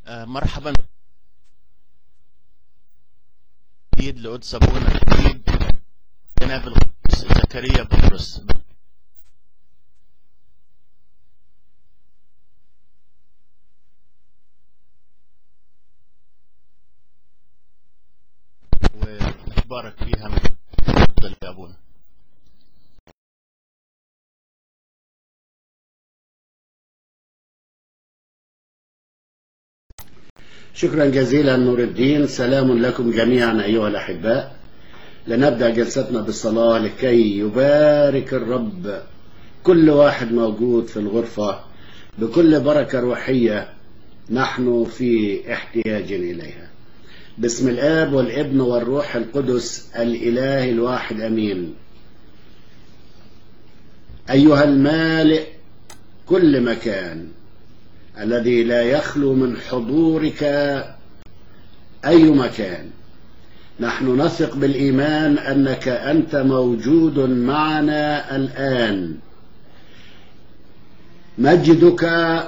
آه، مرحبا جديد لقدس ابونا الجديد جناب القدس زكريا بطرس ونتبارك فيها من فضل يا ابونا شكرا جزيلا نور الدين سلام لكم جميعا أيها الأحباء لنبدأ جلستنا بالصلاة لكي يبارك الرب كل واحد موجود في الغرفة بكل بركة روحية نحن في احتياج إليها باسم الآب والابن والروح القدس الإله الواحد أمين أيها المالئ كل مكان الذي لا يخلو من حضورك أي مكان نحن نثق بالإيمان أنك أنت موجود معنا الآن مجدك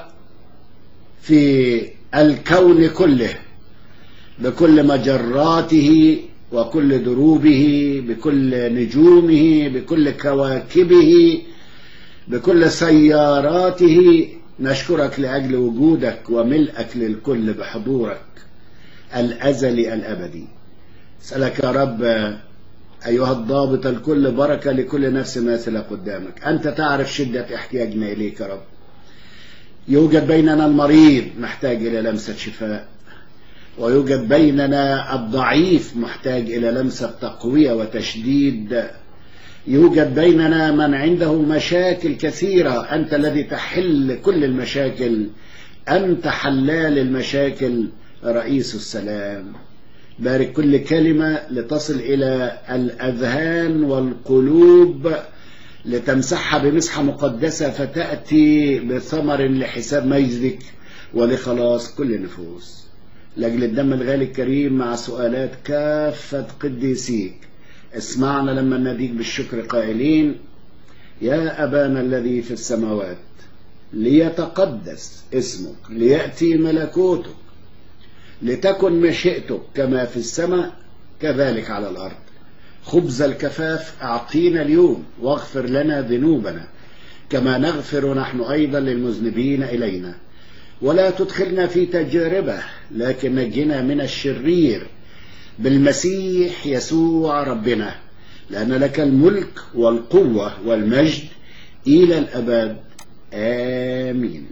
في الكون كله بكل مجراته وكل دروبه بكل نجومه بكل كواكبه بكل سياراته نشكرك لأجل وجودك وملئك للكل بحضورك الأزلي الأبدي أسألك يا رب أيها الضابط الكل بركة لكل نفس ماثلة قدامك أنت تعرف شدة احتياجنا إليك يا رب يوجد بيننا المريض محتاج إلى لمسة شفاء ويوجد بيننا الضعيف محتاج إلى لمسة تقوية وتشديد يوجد بيننا من عنده مشاكل كثيرة أنت الذي تحل كل المشاكل أنت حلال المشاكل رئيس السلام بارك كل كلمة لتصل إلى الأذهان والقلوب لتمسحها بمسحة مقدسة فتأتي بثمر لحساب مجدك ولخلاص كل نفوس لأجل الدم الغالي الكريم مع سؤالات كافة قديسيك اسمعنا لما نديك بالشكر قائلين يا أبانا الذي في السماوات ليتقدس اسمك ليأتي ملكوتك لتكن مشيئتك كما في السماء كذلك على الأرض خبز الكفاف أعطينا اليوم واغفر لنا ذنوبنا كما نغفر نحن أيضا للمذنبين إلينا ولا تدخلنا في تجربة لكن نجنا من الشرير بالمسيح يسوع ربنا لأن لك الملك والقوة والمجد إلى الأبد آمين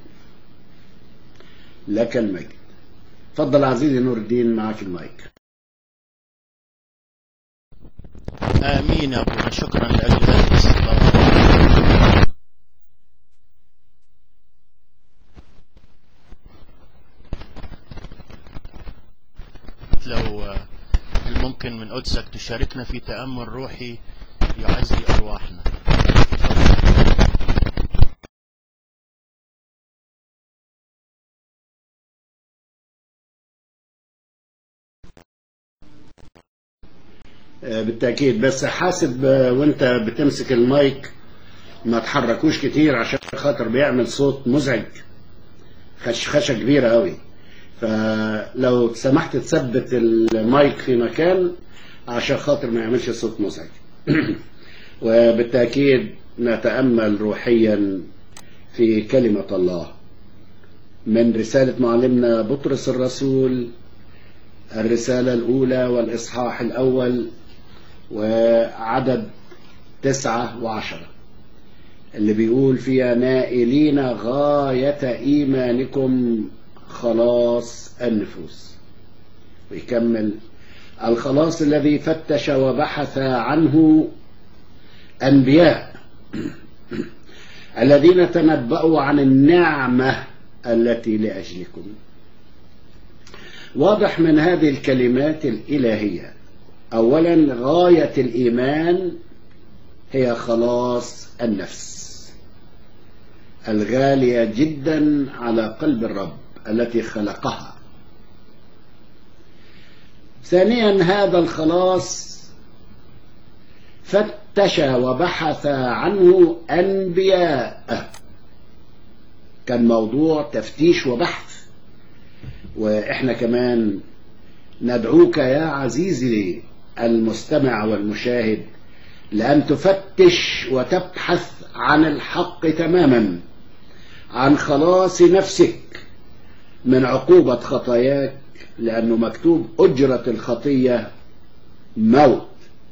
لك المجد تفضل عزيزي نور الدين معك المايك آمين يا أبونا شكرا لأجل هذه الصلاة لو آه، هل ممكن من قدسك تشاركنا في تأمل روحي يعزي أرواحنا آه، بالتأكيد بس حاسب آه، وانت بتمسك المايك ما تحركوش كتير عشان خاطر بيعمل صوت مزعج خشخشة كبيرة قوي فلو سمحت تثبت المايك في مكان عشان خاطر ما يعملش صوت مزعج وبالتأكيد نتأمل روحيا في كلمة الله من رسالة معلمنا بطرس الرسول الرسالة الأولى والإصحاح الأول وعدد تسعة وعشرة اللي بيقول فيها نائلين غاية إيمانكم خلاص النفوس ويكمل الخلاص الذي فتش وبحث عنه أنبياء الذين تنبأوا عن النعمة التي لأجلكم واضح من هذه الكلمات الإلهية أولا غاية الإيمان هي خلاص النفس الغالية جدا على قلب الرب التي خلقها ثانيا هذا الخلاص فتش وبحث عنه أنبياء كان موضوع تفتيش وبحث وإحنا كمان ندعوك يا عزيزي المستمع والمشاهد لأن تفتش وتبحث عن الحق تماما عن خلاص نفسك من عقوبة خطاياك لأنه مكتوب أجرة الخطية موت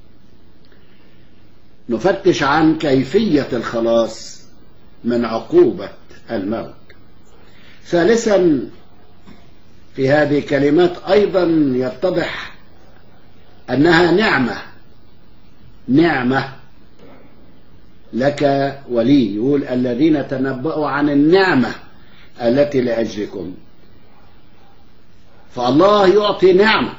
نفتش عن كيفية الخلاص من عقوبة الموت ثالثا في هذه كلمات أيضا يتضح أنها نعمة نعمة لك ولي يقول الذين تنبأوا عن النعمة التي لأجلكم فالله يعطي نعمة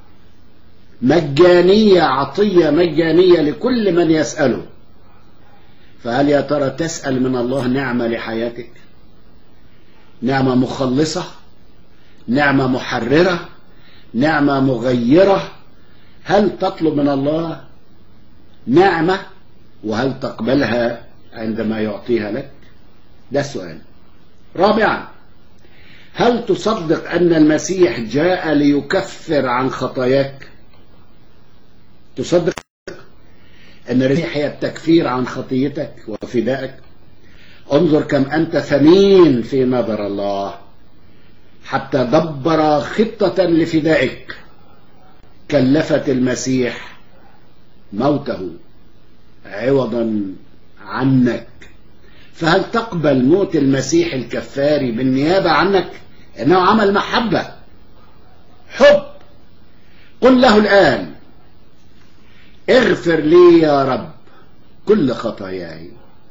مجانية عطية مجانية لكل من يسأله فهل يا ترى تسأل من الله نعمة لحياتك نعمة مخلصة نعمة محررة نعمة مغيرة هل تطلب من الله نعمة وهل تقبلها عندما يعطيها لك ده السؤال رابعا هل تصدق أن المسيح جاء ليكفر عن خطاياك تصدق أن المسيح هي التكفير عن خطيتك وفدائك انظر كم أنت ثمين في نظر الله حتى دبر خطة لفدائك كلفت المسيح موته عوضا عنك فهل تقبل موت المسيح الكفاري بالنيابة عنك انه عمل محبة حب قل له الآن اغفر لي يا رب كل خطاياي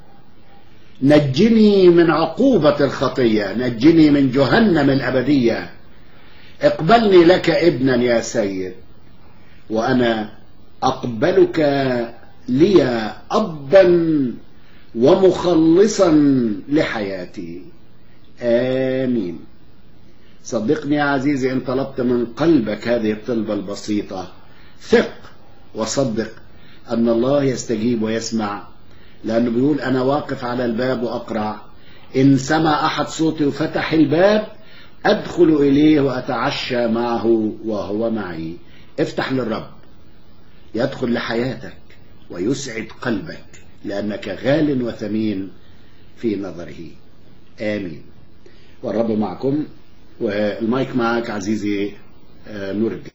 نجني من عقوبة الخطية نجني من جهنم الأبدية اقبلني لك ابنا يا سيد وأنا أقبلك لي أبا ومخلصا لحياتي آمين صدقني يا عزيزي إن طلبت من قلبك هذه الطلبة البسيطة ثق وصدق أن الله يستجيب ويسمع لأنه بيقول أنا واقف على الباب وأقرع إن سمع أحد صوتي وفتح الباب أدخل إليه وأتعشى معه وهو معي افتح للرب يدخل لحياتك ويسعد قلبك لأنك غال وثمين في نظره آمين والرب معكم والمايك معك عزيزي نور الدين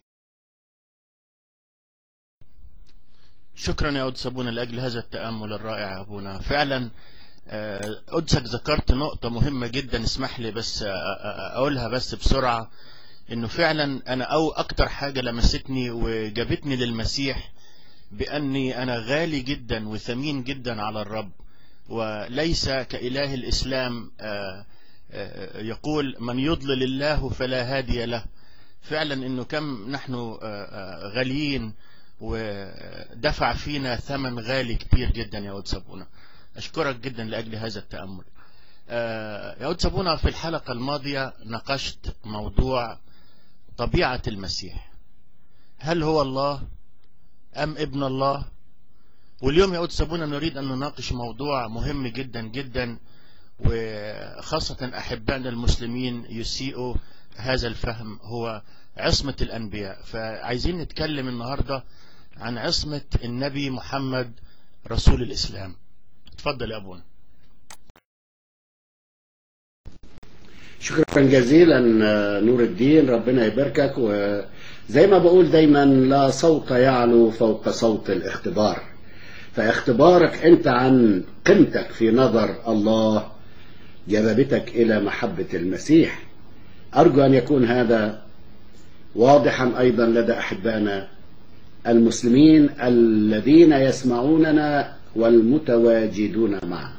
شكرا يا قدس أبونا لأجل هذا التأمل الرائع يا أبونا فعلا قدسك ذكرت نقطة مهمة جدا اسمح لي بس أقولها بس بسرعة إنه فعلا أنا أو أكتر حاجة لمستني وجابتني للمسيح بأني أنا غالي جدا وثمين جدا على الرب وليس كإله الإسلام يقول من يضلل الله فلا هادي له فعلا إنه كم نحن غاليين ودفع فينا ثمن غالي كتير جدا يا ود سابونا أشكرك جدا لأجل هذا التأمل يا ود سابونا في الحلقة الماضية ناقشت موضوع طبيعة المسيح هل هو الله أم ابن الله واليوم يا قدس سابونا نريد أن نناقش موضوع مهم جدا جدا وخاصة أحبائنا المسلمين يسيئوا هذا الفهم هو عصمة الأنبياء فعايزين نتكلم النهاردة عن عصمة النبي محمد رسول الإسلام تفضل يا أبونا شكرا جزيلا نور الدين ربنا يباركك وزي ما بقول دايما لا صوت يعلو فوق صوت الاختبار فاختبارك انت عن قيمتك في نظر الله جذبتك الى محبة المسيح ارجو ان يكون هذا واضحا ايضا لدى احبائنا المسلمين الذين يسمعوننا والمتواجدون معنا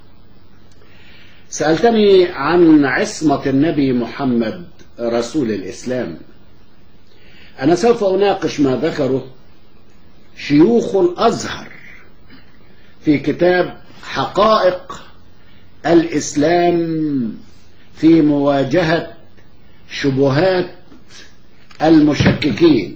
سألتني عن عصمة النبي محمد رسول الإسلام أنا سوف أناقش ما ذكره شيوخ الأزهر في كتاب حقائق الإسلام في مواجهة شبهات المشككين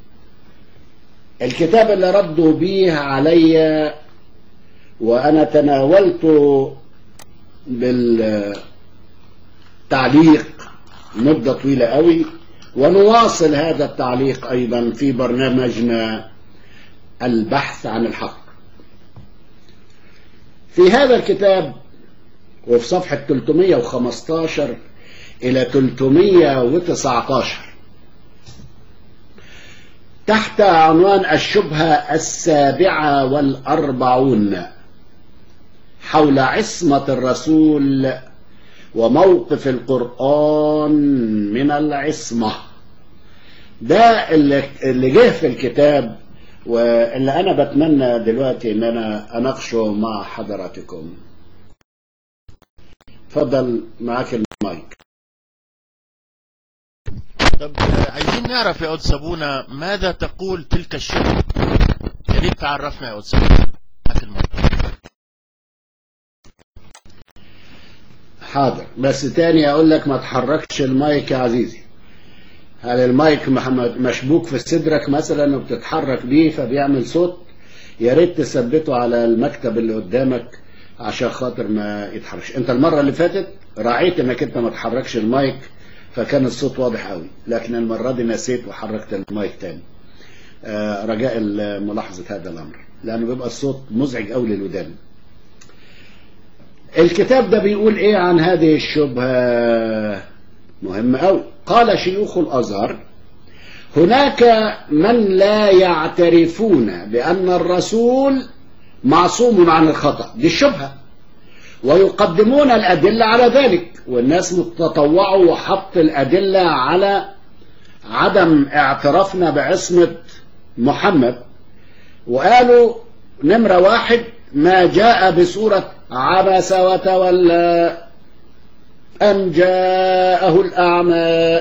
الكتاب اللي ردوا بيه علي وأنا تناولته بالتعليق مدة طويلة قوي ونواصل هذا التعليق أيضا في برنامجنا البحث عن الحق في هذا الكتاب وفي صفحة 315 إلى 319 تحت عنوان الشبهة السابعة والأربعون حول عصمة الرسول وموقف القرآن من العصمة ده اللي, اللي جه في الكتاب واللي أنا بتمنى دلوقتي إن أنا أناقشه مع حضراتكم اتفضل معاك المايك طب عايزين نعرف يا قدس ابونا ماذا تقول تلك الشبهه يا ريت تعرفنا يا قدس ابونا معاك المايك حاضر بس تاني اقول لك ما تحركش المايك يا عزيزي هل المايك مشبوك في صدرك مثلا وبتتحرك بيه فبيعمل صوت يا ريت تثبته على المكتب اللي قدامك عشان خاطر ما يتحركش انت المره اللي فاتت راعيت انك انت ما تحركش المايك فكان الصوت واضح قوي لكن المره دي نسيت وحركت المايك تاني آه رجاء ملاحظه هذا الامر لانه بيبقى الصوت مزعج قوي للودان الكتاب ده بيقول ايه عن هذه الشبهة مهم قوي قال شيوخ الازهر هناك من لا يعترفون بان الرسول معصوم عن الخطأ دي الشبهة ويقدمون الأدلة على ذلك والناس متطوعوا وحط الأدلة على عدم اعترافنا بعصمة محمد وقالوا نمرة واحد ما جاء بصورة عبس وتولى أن جاءه الأعمى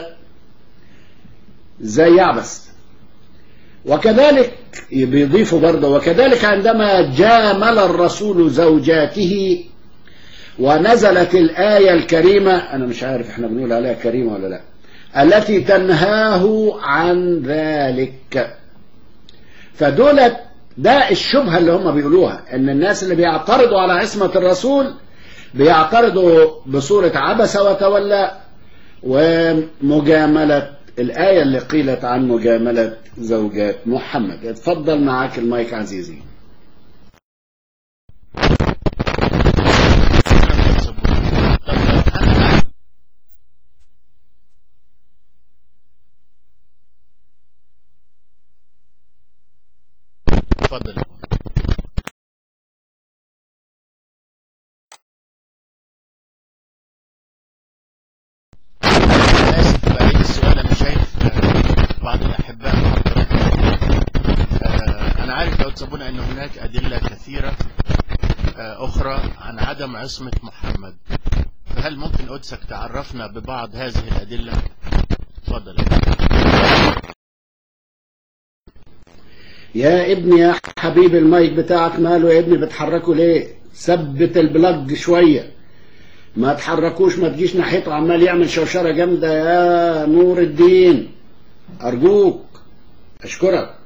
زي يعبس وكذلك بيضيفوا برضه وكذلك عندما جامل الرسول زوجاته ونزلت الآية الكريمة أنا مش عارف احنا بنقول عليها كريمة ولا لا التي تنهاه عن ذلك فدولت ده الشبهة اللي هم بيقولوها ان الناس اللي بيعترضوا على عصمة الرسول بيعترضوا بصورة عبس وتولى ومجاملة الآية اللي قيلت عن مجاملة زوجات محمد اتفضل معاك المايك عزيزي اتفضل اسف بعيد السؤال انا شايف بعض الاحباء انا عارف يا ابونا ان هناك ادله كثيره اخرى عن عدم عصمه محمد فهل ممكن قدسك تعرفنا ببعض هذه الادله اتفضل يا ابني يا حبيبي المايك بتاعك ماله يا ابني بتحركه ليه ثبت البلج شوية ما تحركوش ما تجيش ناحيته عمال يعمل شوشرة جامدة يا نور الدين أرجوك أشكرك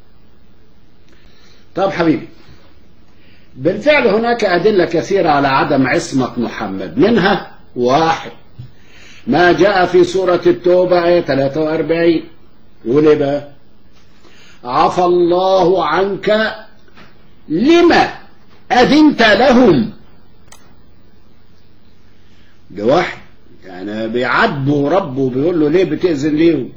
طب حبيبي بالفعل هناك أدلة كثيرة على عدم عصمة محمد منها واحد ما جاء في سورة التوبة آية 43 وليه بقى عفى الله عنك لما أذنت لهم ده واحد يعني بيعاتبه ربه بيقول له ليه بتأذن ليهم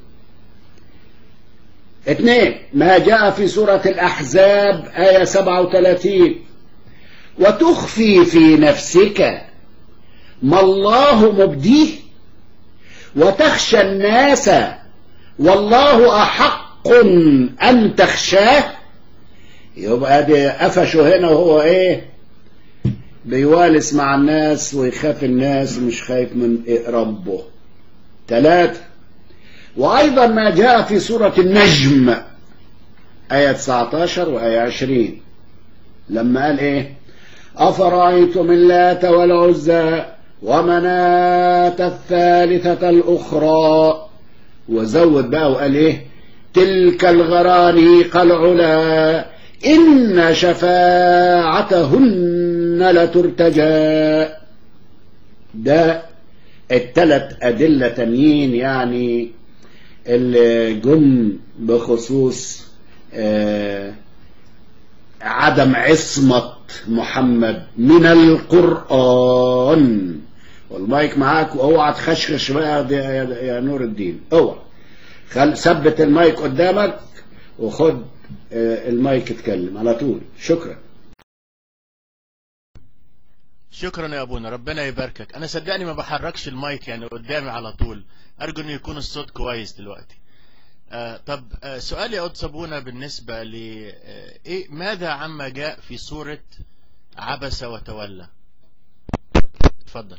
اثنين ما جاء في سورة الأحزاب آية 37 وتخفي في نفسك ما الله مبديه وتخشى الناس والله أحق أن تخشاه يبقى دي قفشه هنا وهو ايه بيوالس مع الناس ويخاف الناس مش خايف من إيه ربه ثلاثة وأيضا ما جاء في سورة النجم آية 19 وآية 20 لما قال إيه أفرأيتم اللات والعزى ومناة الثالثة الأخرى وزود بقى وقال إيه تلك الغرانيق العلا إن شفاعتهن لترتجى ده التلت أدلة تانيين يعني اللي جم بخصوص آه، عدم عصمة محمد من القرآن والمايك معاك واوعى تخشخش بقى يا- يا يا نور الدين اوعى خل ثبت المايك قدامك وخد آه، المايك اتكلم على طول شكرا شكرا يا ابونا ربنا يباركك انا صدقني ما بحركش المايك يعني قدامي على طول ارجو انه يكون الصوت كويس دلوقتي آه طب آه سؤالي يا قدس ابونا بالنسبه ل آه ايه ماذا عما جاء في سوره عبس وتولى اتفضل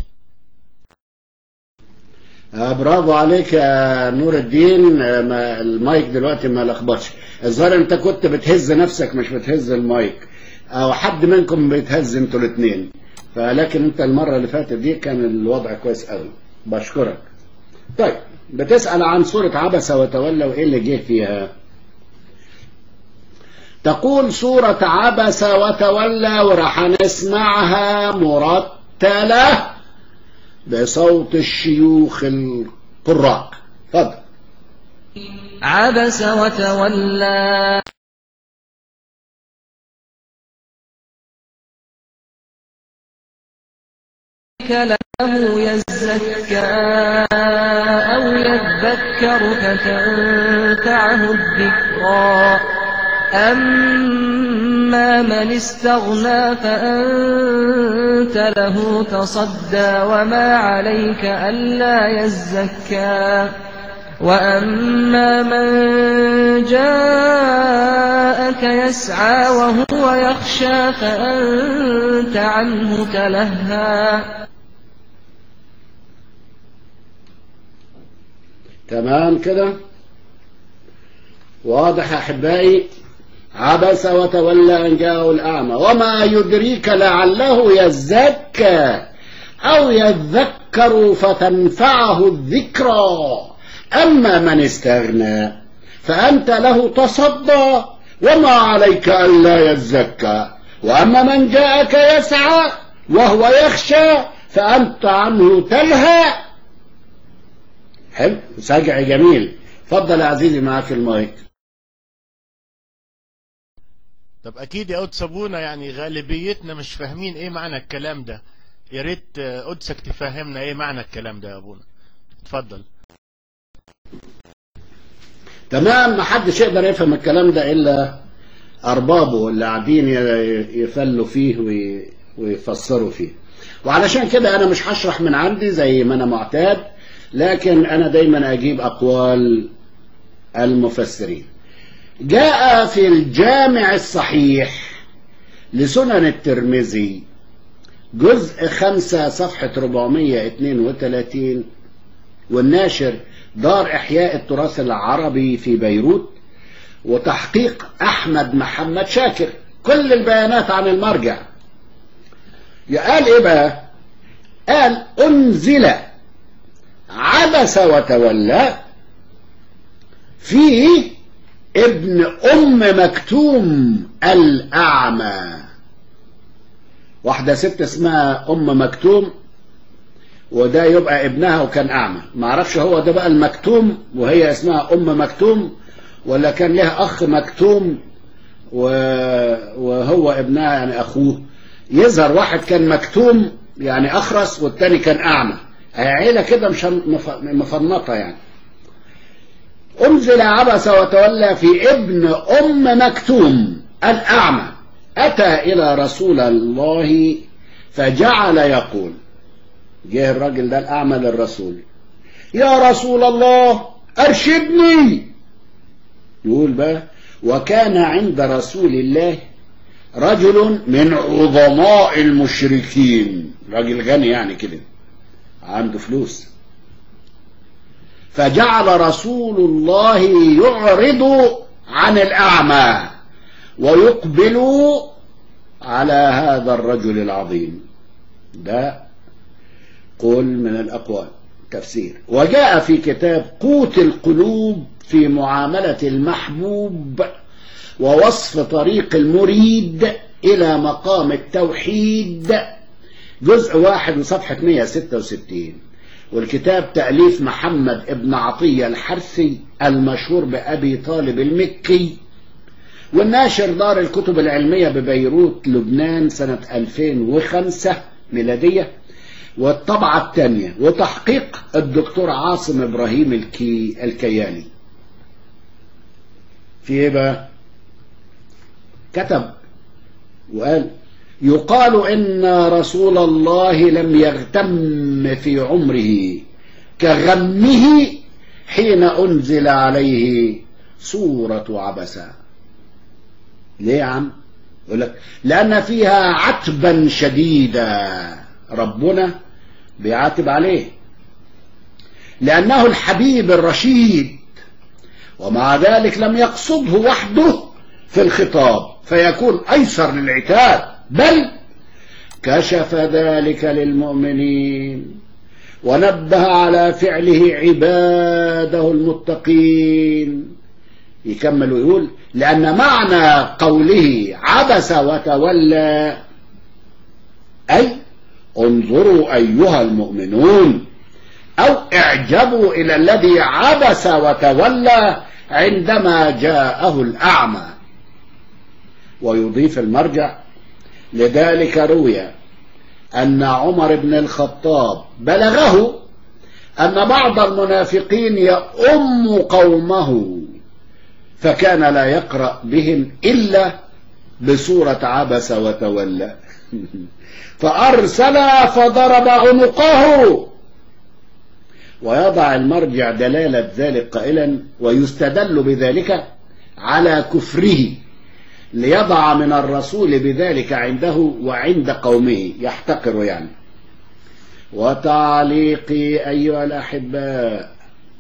آه، برافو عليك يا نور الدين آه، ما المايك دلوقتي ما لخبطش الظاهر انت كنت بتهز نفسك مش بتهز المايك او حد منكم بيتهز انتوا الاثنين فلكن انت المره اللي فاتت دي كان الوضع كويس قوي بشكرك طيب بتسال عن سوره عبس وتولى وايه اللي جه فيها تقول سوره عبس وتولى وراح نسمعها مرتله بصوت الشيوخ القراء اتفضل عبس وتولى له يزكى أو يذكر فتنفعه الذكرى أما من استغنى فأنت له تصدى وما عليك ألا يزكى وأما من جاءك يسعى وهو يخشى فأنت عنه تلهى تمام كده واضح يا احبائي عبس وتولى ان جاءه الاعمى وما يدريك لعله يزكى او يذكر فتنفعه الذكرى اما من استغنى فانت له تصدى وما عليك الا يزكى واما من جاءك يسعى وهو يخشى فانت عنه تلهى حلو سجع جميل اتفضل يا عزيزي معاك المايك طب اكيد يا قدس ابونا يعني غالبيتنا مش فاهمين ايه معنى الكلام ده يا ريت آه، قدسك تفهمنا ايه معنى الكلام ده يا ابونا اتفضل تمام محدش يقدر يفهم الكلام ده الا اربابه اللي قاعدين ي- يفلوا فيه وي- ويفسروا فيه وعلشان كده انا مش هشرح من عندي زي ما انا معتاد لكن انا دايما اجيب اقوال المفسرين جاء في الجامع الصحيح لسنن الترمذي جزء خمسة صفحة 432 والناشر دار إحياء التراث العربي في بيروت وتحقيق أحمد محمد شاكر كل البيانات عن المرجع قال إيه بقى قال أنزل عبس وتولى في ابن أم مكتوم الأعمى واحدة ست اسمها أم مكتوم وده يبقى ابنها وكان أعمى ما اعرفش هو ده بقى المكتوم وهي اسمها أم مكتوم ولا كان لها أخ مكتوم و... وهو ابنها يعني أخوه يظهر واحد كان مكتوم يعني أخرس والتاني كان أعمى هي عيلة كده مش مف- مفنطة يعني أنزل عبس وتولى في ابن أم مكتوم الأعمى أتى إلى رسول الله فجعل يقول جه الراجل ده الأعمى للرسول يا رسول الله أرشدني يقول بقى وكان عند رسول الله رجل من عظماء المشركين راجل غني يعني كده عنده فلوس فجعل رسول الله يعرض عن الأعمى ويقبل على هذا الرجل العظيم ده قول من الأقوال تفسير وجاء في كتاب قوت القلوب في معاملة المحبوب ووصف طريق المريد إلى مقام التوحيد جزء واحد وصفحة 166 والكتاب تأليف محمد ابن عطية الحرثي المشهور بأبي طالب المكي والناشر دار الكتب العلمية ببيروت لبنان سنة 2005 ميلادية والطبعة الثانية وتحقيق الدكتور عاصم إبراهيم الكي الكياني في ايه بقى كتب وقال يقال إن رسول الله لم يغتم في عمره كغمه حين أنزل عليه سورة عبسة ليه يا عم يقول لك لأن فيها عتبا شديدا ربنا بيعاتب عليه لأنه الحبيب الرشيد ومع ذلك لم يقصده وحده في الخطاب فيكون أيسر للعتاب بل كشف ذلك للمؤمنين ونبه على فعله عباده المتقين يكمل ويقول لأن معنى قوله عبس وتولى أي انظروا أيها المؤمنون أو اعجبوا إلى الذي عبس وتولى عندما جاءه الأعمى ويضيف المرجع لذلك روي أن عمر بن الخطاب بلغه أن بعض المنافقين يؤم قومه فكان لا يقرأ بهم إلا بسورة عبس وتولى فأرسل فضرب عنقه ويضع المرجع دلالة ذلك قائلا ويستدل بذلك على كفره ليضع من الرسول بذلك عنده وعند قومه يحتقر يعني وتعليقي أيها الأحباء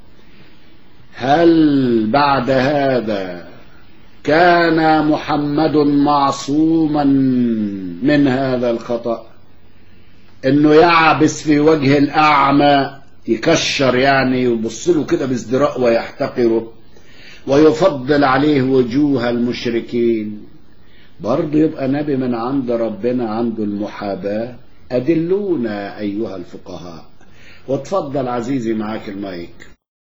هل بعد هذا كان محمد معصوما من هذا الخطأ انه يعبس في وجه الأعمى يكشر يعني يبص له كده بازدراء ويحتقره ويفضل عليه وجوه المشركين برضه يبقى نبي من عند ربنا عنده المحاباة أدلونا أيها الفقهاء وتفضل عزيزي معاك المايك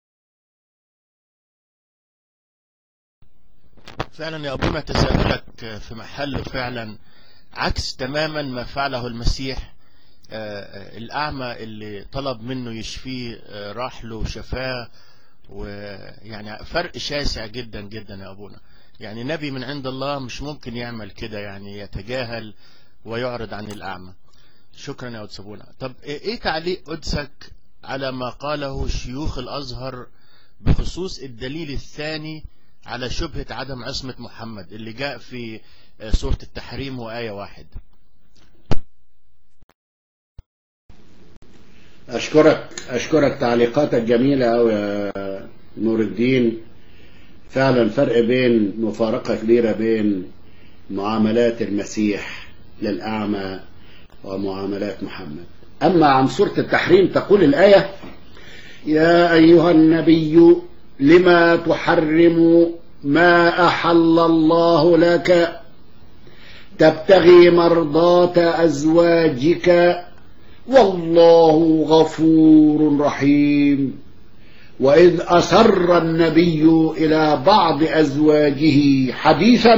فعلا يا أبونا تساؤلك في محله فعلا عكس تماما ما فعله المسيح الأعمى اللي طلب منه يشفيه راح له وشفاه ويعني فرق شاسع جدا جدا يا أبونا يعني نبي من عند الله مش ممكن يعمل كده يعني يتجاهل ويعرض عن الأعمى شكرا يا قدس أبونا طب إيه تعليق قدسك على ما قاله شيوخ الأزهر بخصوص الدليل الثاني على شبهة عدم عصمة محمد اللي جاء في سورة التحريم وآية واحد أشكرك أشكرك تعليقاتك جميلة أوي يا نور الدين فعلا فرق بين مفارقة كبيرة بين معاملات المسيح للأعمى ومعاملات محمد أما عن سورة التحريم تقول الآية يا أيها النبي لما تحرم ما أحل الله لك تبتغي مرضات أزواجك والله غفور رحيم وإذ أسر النبي إلى بعض أزواجه حديثا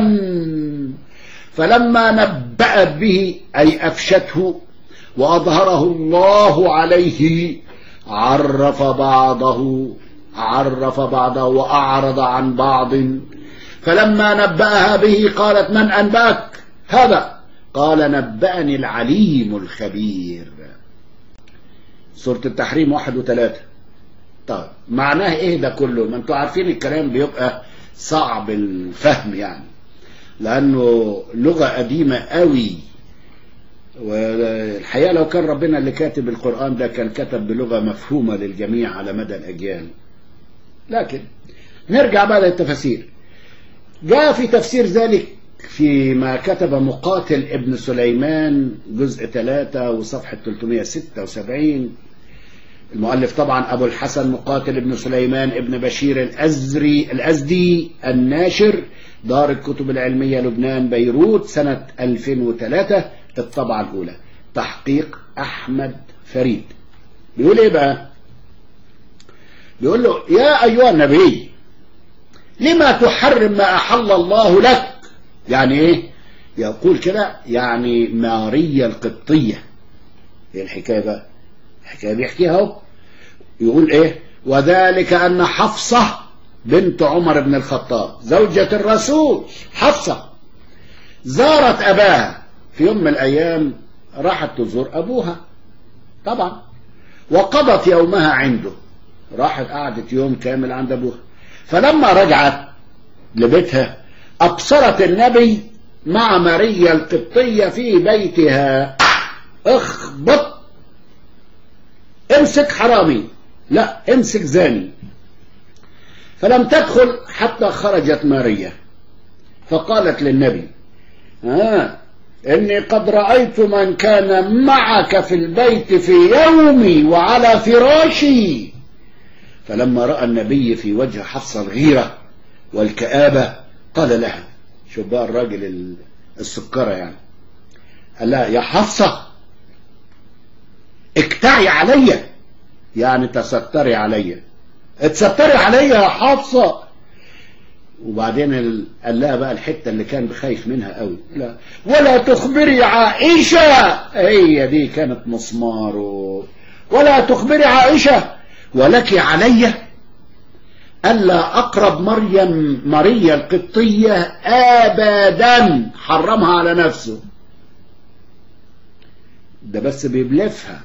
فلما نبأت به أي أفشته وأظهره الله عليه عرف بعضه عرف بعضه وأعرض عن بعض فلما نبأها به قالت من أنبأك هذا قال نبأني العليم الخبير سورة التحريم واحد وثلاثة طيب معناه ايه ده كله ما انتوا عارفين الكلام بيبقى صعب الفهم يعني لانه لغة قديمة قوي والحقيقة لو كان ربنا اللي كاتب القرآن ده كان كتب بلغة مفهومة للجميع على مدى الأجيال لكن نرجع بقى للتفاسير جاء في تفسير ذلك فيما كتب مقاتل ابن سليمان جزء 3 وصفحة 376 المؤلف طبعا أبو الحسن مقاتل ابن سليمان ابن بشير الأزري الأزدي الناشر دار الكتب العلمية لبنان بيروت سنة 2003 الطبعة الأولى تحقيق أحمد فريد بيقول ايه بقى بيقول له يا ايها النبي لما تحرم ما احل الله لك يعني ايه يقول كده يعني ماريا القبطية ايه الحكاية بقى الحكاية بيحكيها اهو يقول ايه وذلك ان حفصة بنت عمر بن الخطاب زوجة الرسول حفصة زارت اباها في يوم من الايام راحت تزور ابوها طبعا وقضت يومها عنده راحت قعدت يوم كامل عند ابوها فلما رجعت لبيتها ابصرت النبي مع ماريا القبطية في بيتها اخبط امسك حرامي لا امسك زاني فلم تدخل حتى خرجت ماريا فقالت للنبي آه إني قد رأيت من كان معك في البيت في يومي وعلى فراشي فلما رأى النبي في وجه حفصة الغيرة والكآبة قال لها شوف بقى الراجل السكرة يعني قال لها يا حفصة اكتعي عليا يعني تستري عليا اتستري عليا يا حفصة وبعدين قال لها بقى الحتة اللي كان بخايف منها قوي لا ولا تخبري عائشة هي دي كانت مسماره ولا تخبري عائشة ولك علي ألا أقرب مريم ماريا القبطية أبدا حرمها على نفسه ده بس بيبلفها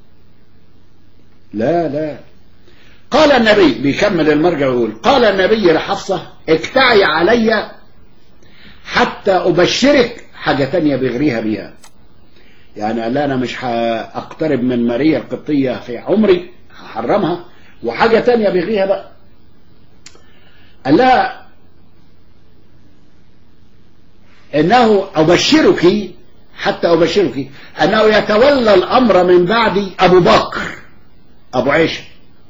لا لا قال النبي بيكمل المرجع ويقول قال النبي لحفصة اكتعي علي حتى أبشرك حاجة تانية بيغريها بيها يعني قال انا مش هاقترب من ماريا القبطية في عمري هحرمها وحاجة تانية بيغريها بقى قال لها انه ابشرك حتى ابشرك انه يتولى الامر من بعدي ابو بكر ابو عيشه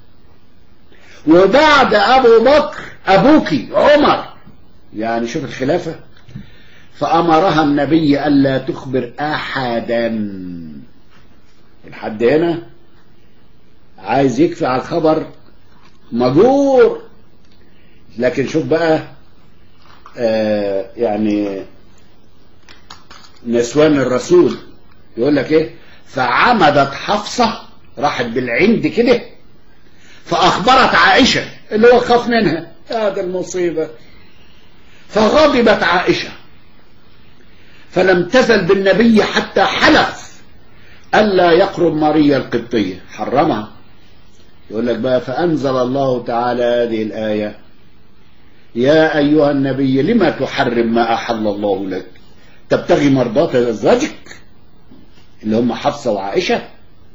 وبعد ابو بكر ابوك عمر يعني شوف الخلافه فامرها النبي الا تخبر احدا لحد هنا عايز يكفي على الخبر مجور لكن شوف بقى آه يعني نسوان الرسول يقول لك ايه فعمدت حفصة راحت بالعند كده فأخبرت عائشة اللي هو خاف منها هذا المصيبة فغضبت عائشة فلم تزل بالنبي حتى حلف ألا يقرب ماريا القبطية حرمها يقول لك بقى فأنزل الله تعالى هذه الآية يا أيها النبي لما تحرم ما أحل الله لك تبتغي مرضات أزواجك اللي هم حفصة وعائشة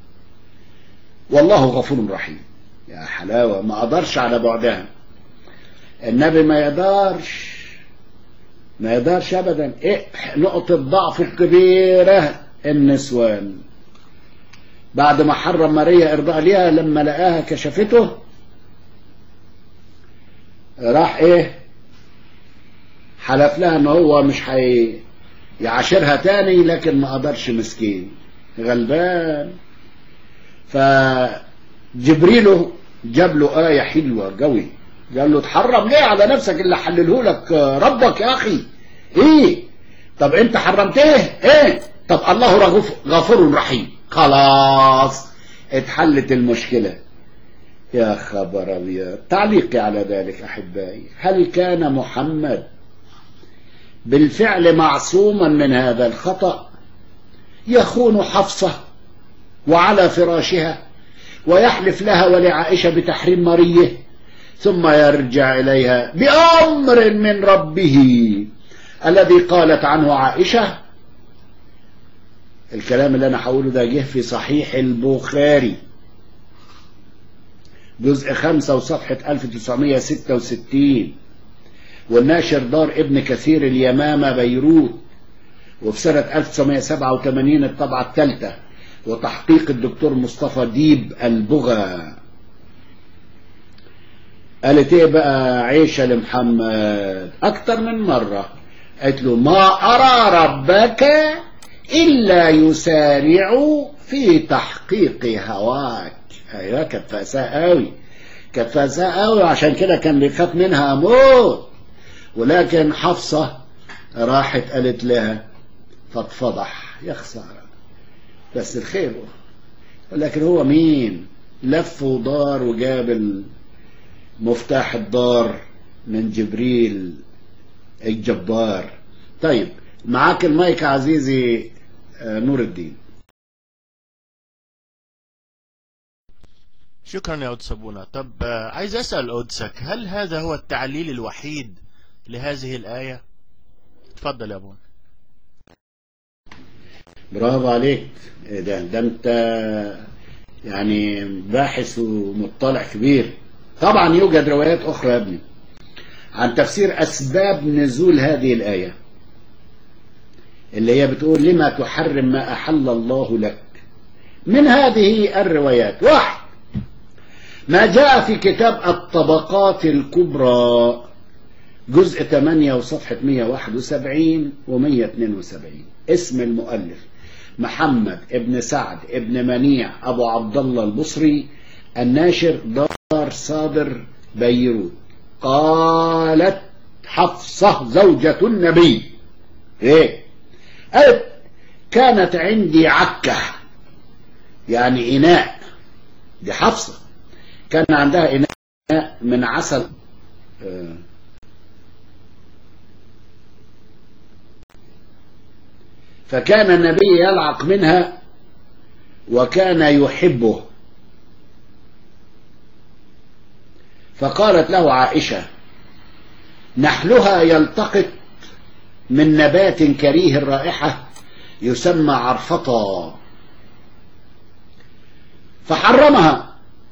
والله غفور رحيم يا حلاوة ما أقدرش على بعدها النبي ما يقدرش ما يقدرش أبدا إيه نقطة ضعف الكبيرة النسوان بعد ما حرم ماريا إرضاء ليها لما لقاها كشفته راح إيه حلف لها ان هو مش هي يعاشرها تاني لكن ما قدرش مسكين غلبان فجبريل جاب له آية حلوة قوي قال له تحرم ليه على نفسك اللي حلله لك ربك يا أخي إيه طب أنت حرمته إيه طب الله غفور رحيم خلاص اتحلت المشكلة يا خبر أبيض تعليقي على ذلك أحبائي هل كان محمد بالفعل معصوما من هذا الخطأ يخون حفصة وعلى فراشها ويحلف لها ولعائشة بتحريم مريه ثم يرجع إليها بأمر من ربه الذي قالت عنه عائشة الكلام اللي أنا هقوله ده جه في صحيح البخاري جزء خمسة وصفحة 1966 والناشر دار ابن كثير اليمامة بيروت وفي سنة 1987 الطبعة الثالثة وتحقيق الدكتور مصطفى ديب البغا قالت ايه بقى عيشة لمحمد اكتر من مرة قالت له ما ارى ربك إلا يسارعوا في تحقيق هواك أيوة كانت فأساء قوي كانت فأساء قوي عشان كده كان بيخاف منها موت ولكن حفصة راحت قالت لها فاتفضح يا خسارة بس الخير لكن هو مين لف ودار وجاب مفتاح الدار من جبريل الجبار طيب معاك المايك عزيزي نور الدين شكرا يا قدس أبونا طب عايز أسأل قدسك هل هذا هو التعليل الوحيد لهذه الآية تفضل يا أبونا برافو عليك ده ده انت يعني باحث ومطلع كبير طبعا يوجد روايات اخرى يا ابني عن تفسير اسباب نزول هذه الايه اللي هي بتقول لما تحرم ما احل الله لك من هذه الروايات واحد ما جاء في كتاب الطبقات الكبرى جزء 8 وصفحة 171 و172 اسم المؤلف محمد ابن سعد ابن منيع أبو عبد الله البصري الناشر دار صادر بيروت قالت حفصة زوجة النبي ايه قالت كانت عندي عكة يعني إناء دي حفصة كان عندها إناء من عسل آه فكان النبي يلعق منها وكان يحبه فقالت له عائشة نحلها يلتقط من نبات كريه الرائحة يسمى عرفطا فحرمها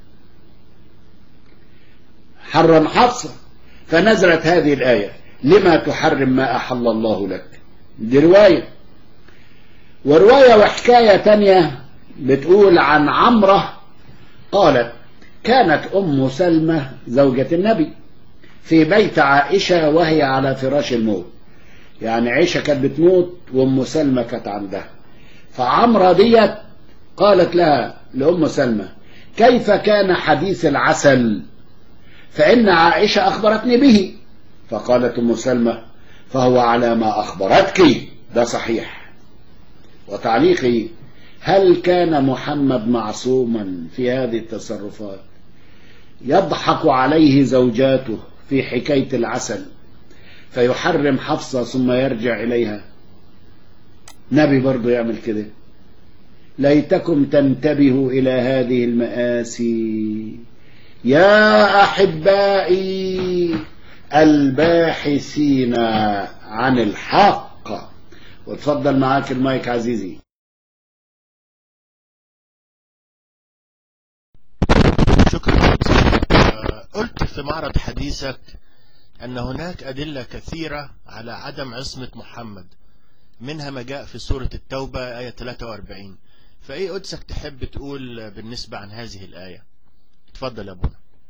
حرم حفصة فنزلت هذه الآية لما تحرم ما أحل الله لك دي رواية ورواية وحكاية تانية بتقول عن عمرة قالت كانت أم سلمة زوجة النبي في بيت عائشة وهي على فراش الموت يعني عائشة كانت بتموت وأم سلمة كانت عندها فعمرة ديت قالت لها لأم سلمة كيف كان حديث العسل فإن عائشة أخبرتني به فقالت أم سلمة فهو على ما أخبرتك ده صحيح وتعليقي هل كان محمد معصوما في هذه التصرفات يضحك عليه زوجاته في حكاية العسل فيحرم حفصة ثم يرجع إليها نبي برضه يعمل كده ليتكم تنتبهوا إلى هذه المآسي يا أحبائي الباحثين عن الحق وتفضل معاك المايك عزيزي شكرا قلت في معرض حديثك أن هناك أدلة كثيرة على عدم عصمة محمد منها ما جاء في سورة التوبة آية 43 فإيه قدسك تحب تقول بالنسبة عن هذه الآية تفضل يا أبونا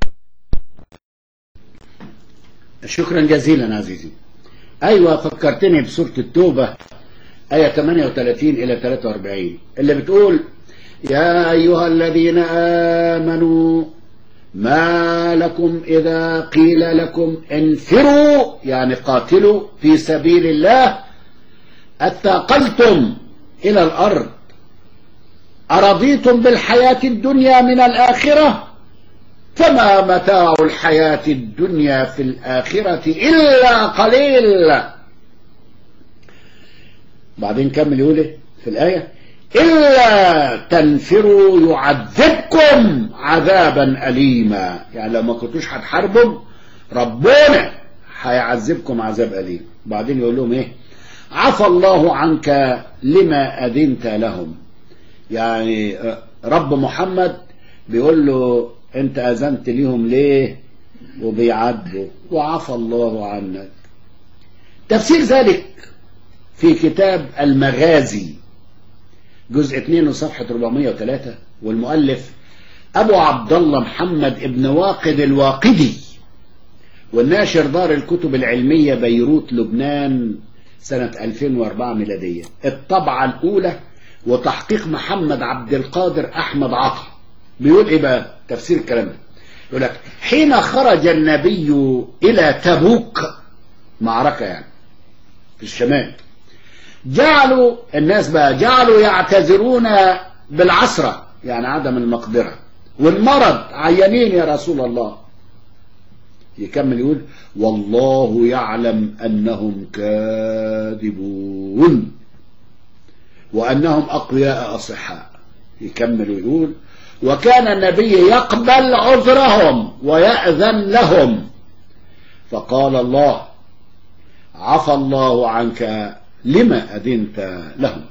شكرا جزيلا عزيزي أيوة فكرتني بسورة التوبة آية 38 إلى 43 اللي بتقول يا أيها الذين آمنوا ما لكم إذا قيل لكم انفروا يعني قاتلوا في سبيل الله أثاقلتم إلى الأرض أرضيتم بالحياة الدنيا من الآخرة فما متاع الحياة الدنيا في الآخرة إلا قليل بعدين كمل يقول في الآية إلا تنفروا يعذبكم عذابا أليما يعني لو ما كنتوش هتحاربوا ربنا هيعذبكم عذاب أليم بعدين يقول لهم إيه عفى الله عنك لما أذنت لهم يعني رب محمد بيقول له أنت أذنت ليهم ليه وبيعذبوا وعفى الله عنك تفسير ذلك في كتاب المغازي جزء 2 وصفحة 403 والمؤلف أبو عبد الله محمد ابن واقد الواقدي والناشر دار الكتب العلمية بيروت لبنان سنة 2004 ميلادية الطبعة الأولى وتحقيق محمد عبد القادر أحمد عطا بيقول إيه بقى تفسير الكلام ده يقول لك حين خرج النبي إلى تبوك معركة يعني في الشمال جعلوا الناس بقى جعلوا يعتذرون بالعسرة يعني عدم المقدرة والمرض عيانين يا رسول الله يكمل يقول والله يعلم أنهم كاذبون وأنهم أقوياء أصحاء يكمل ويقول وكان النبي يقبل عذرهم ويأذن لهم فقال الله عفى الله عنك لما أذنت لهم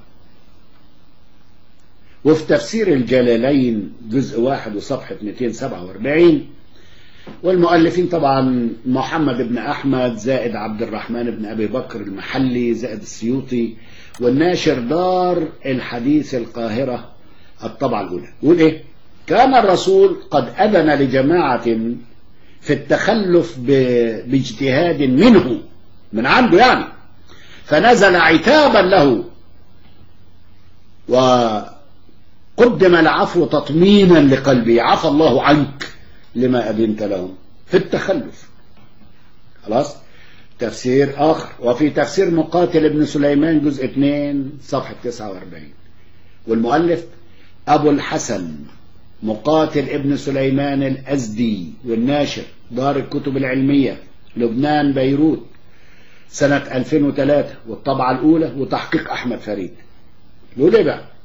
وفي تفسير الجلالين جزء واحد وصفحة 247 والمؤلفين طبعا محمد بن أحمد زائد عبد الرحمن بن أبي بكر المحلي زائد السيوطي والناشر دار الحديث القاهرة الطبعة الأولى يقول إيه كان الرسول قد أذن لجماعة في التخلف ب- باجتهاد منه من عنده يعني فنزل عتابا له وقدم العفو تطمينا لقلبه عفى الله عنك لما أذنت لهم في التخلف خلاص تفسير آخر وفي تفسير مقاتل ابن سليمان جزء 2 صفحة 49 والمؤلف أبو الحسن مقاتل ابن سليمان الأزدي والناشر دار الكتب العلمية لبنان بيروت سنة 2003 والطبعة الأولى وتحقيق أحمد فريد يقول إيه بقى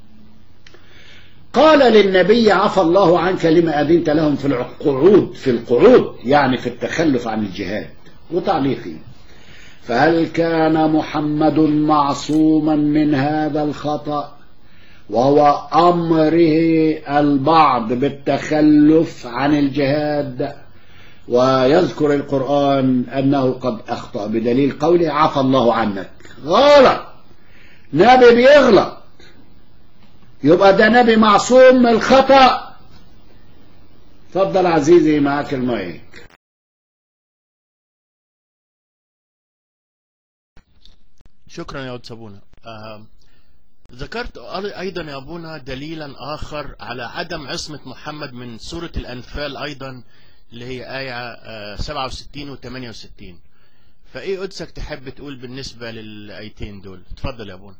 قال للنبي عفى الله عنك لما أذنت لهم في القعود في القعود يعني في التخلف عن الجهاد وتعليقي فهل كان محمد معصوما من هذا الخطأ وهو أمره البعض بالتخلف عن الجهاد ويذكر القرآن أنه قد أخطأ بدليل قوله عفى الله عنك غلط نبي بيغلط يبقى ده نبي معصوم من الخطأ تفضل عزيزي معاك المايك شكرا يا أود أبونا آه ذكرت أيضا يا أبونا دليلا آخر على عدم عصمة محمد من سورة الأنفال أيضا اللي هي آية آه 67 و 68 فإيه قدسك تحب تقول بالنسبة للآيتين دول اتفضل يا أبونا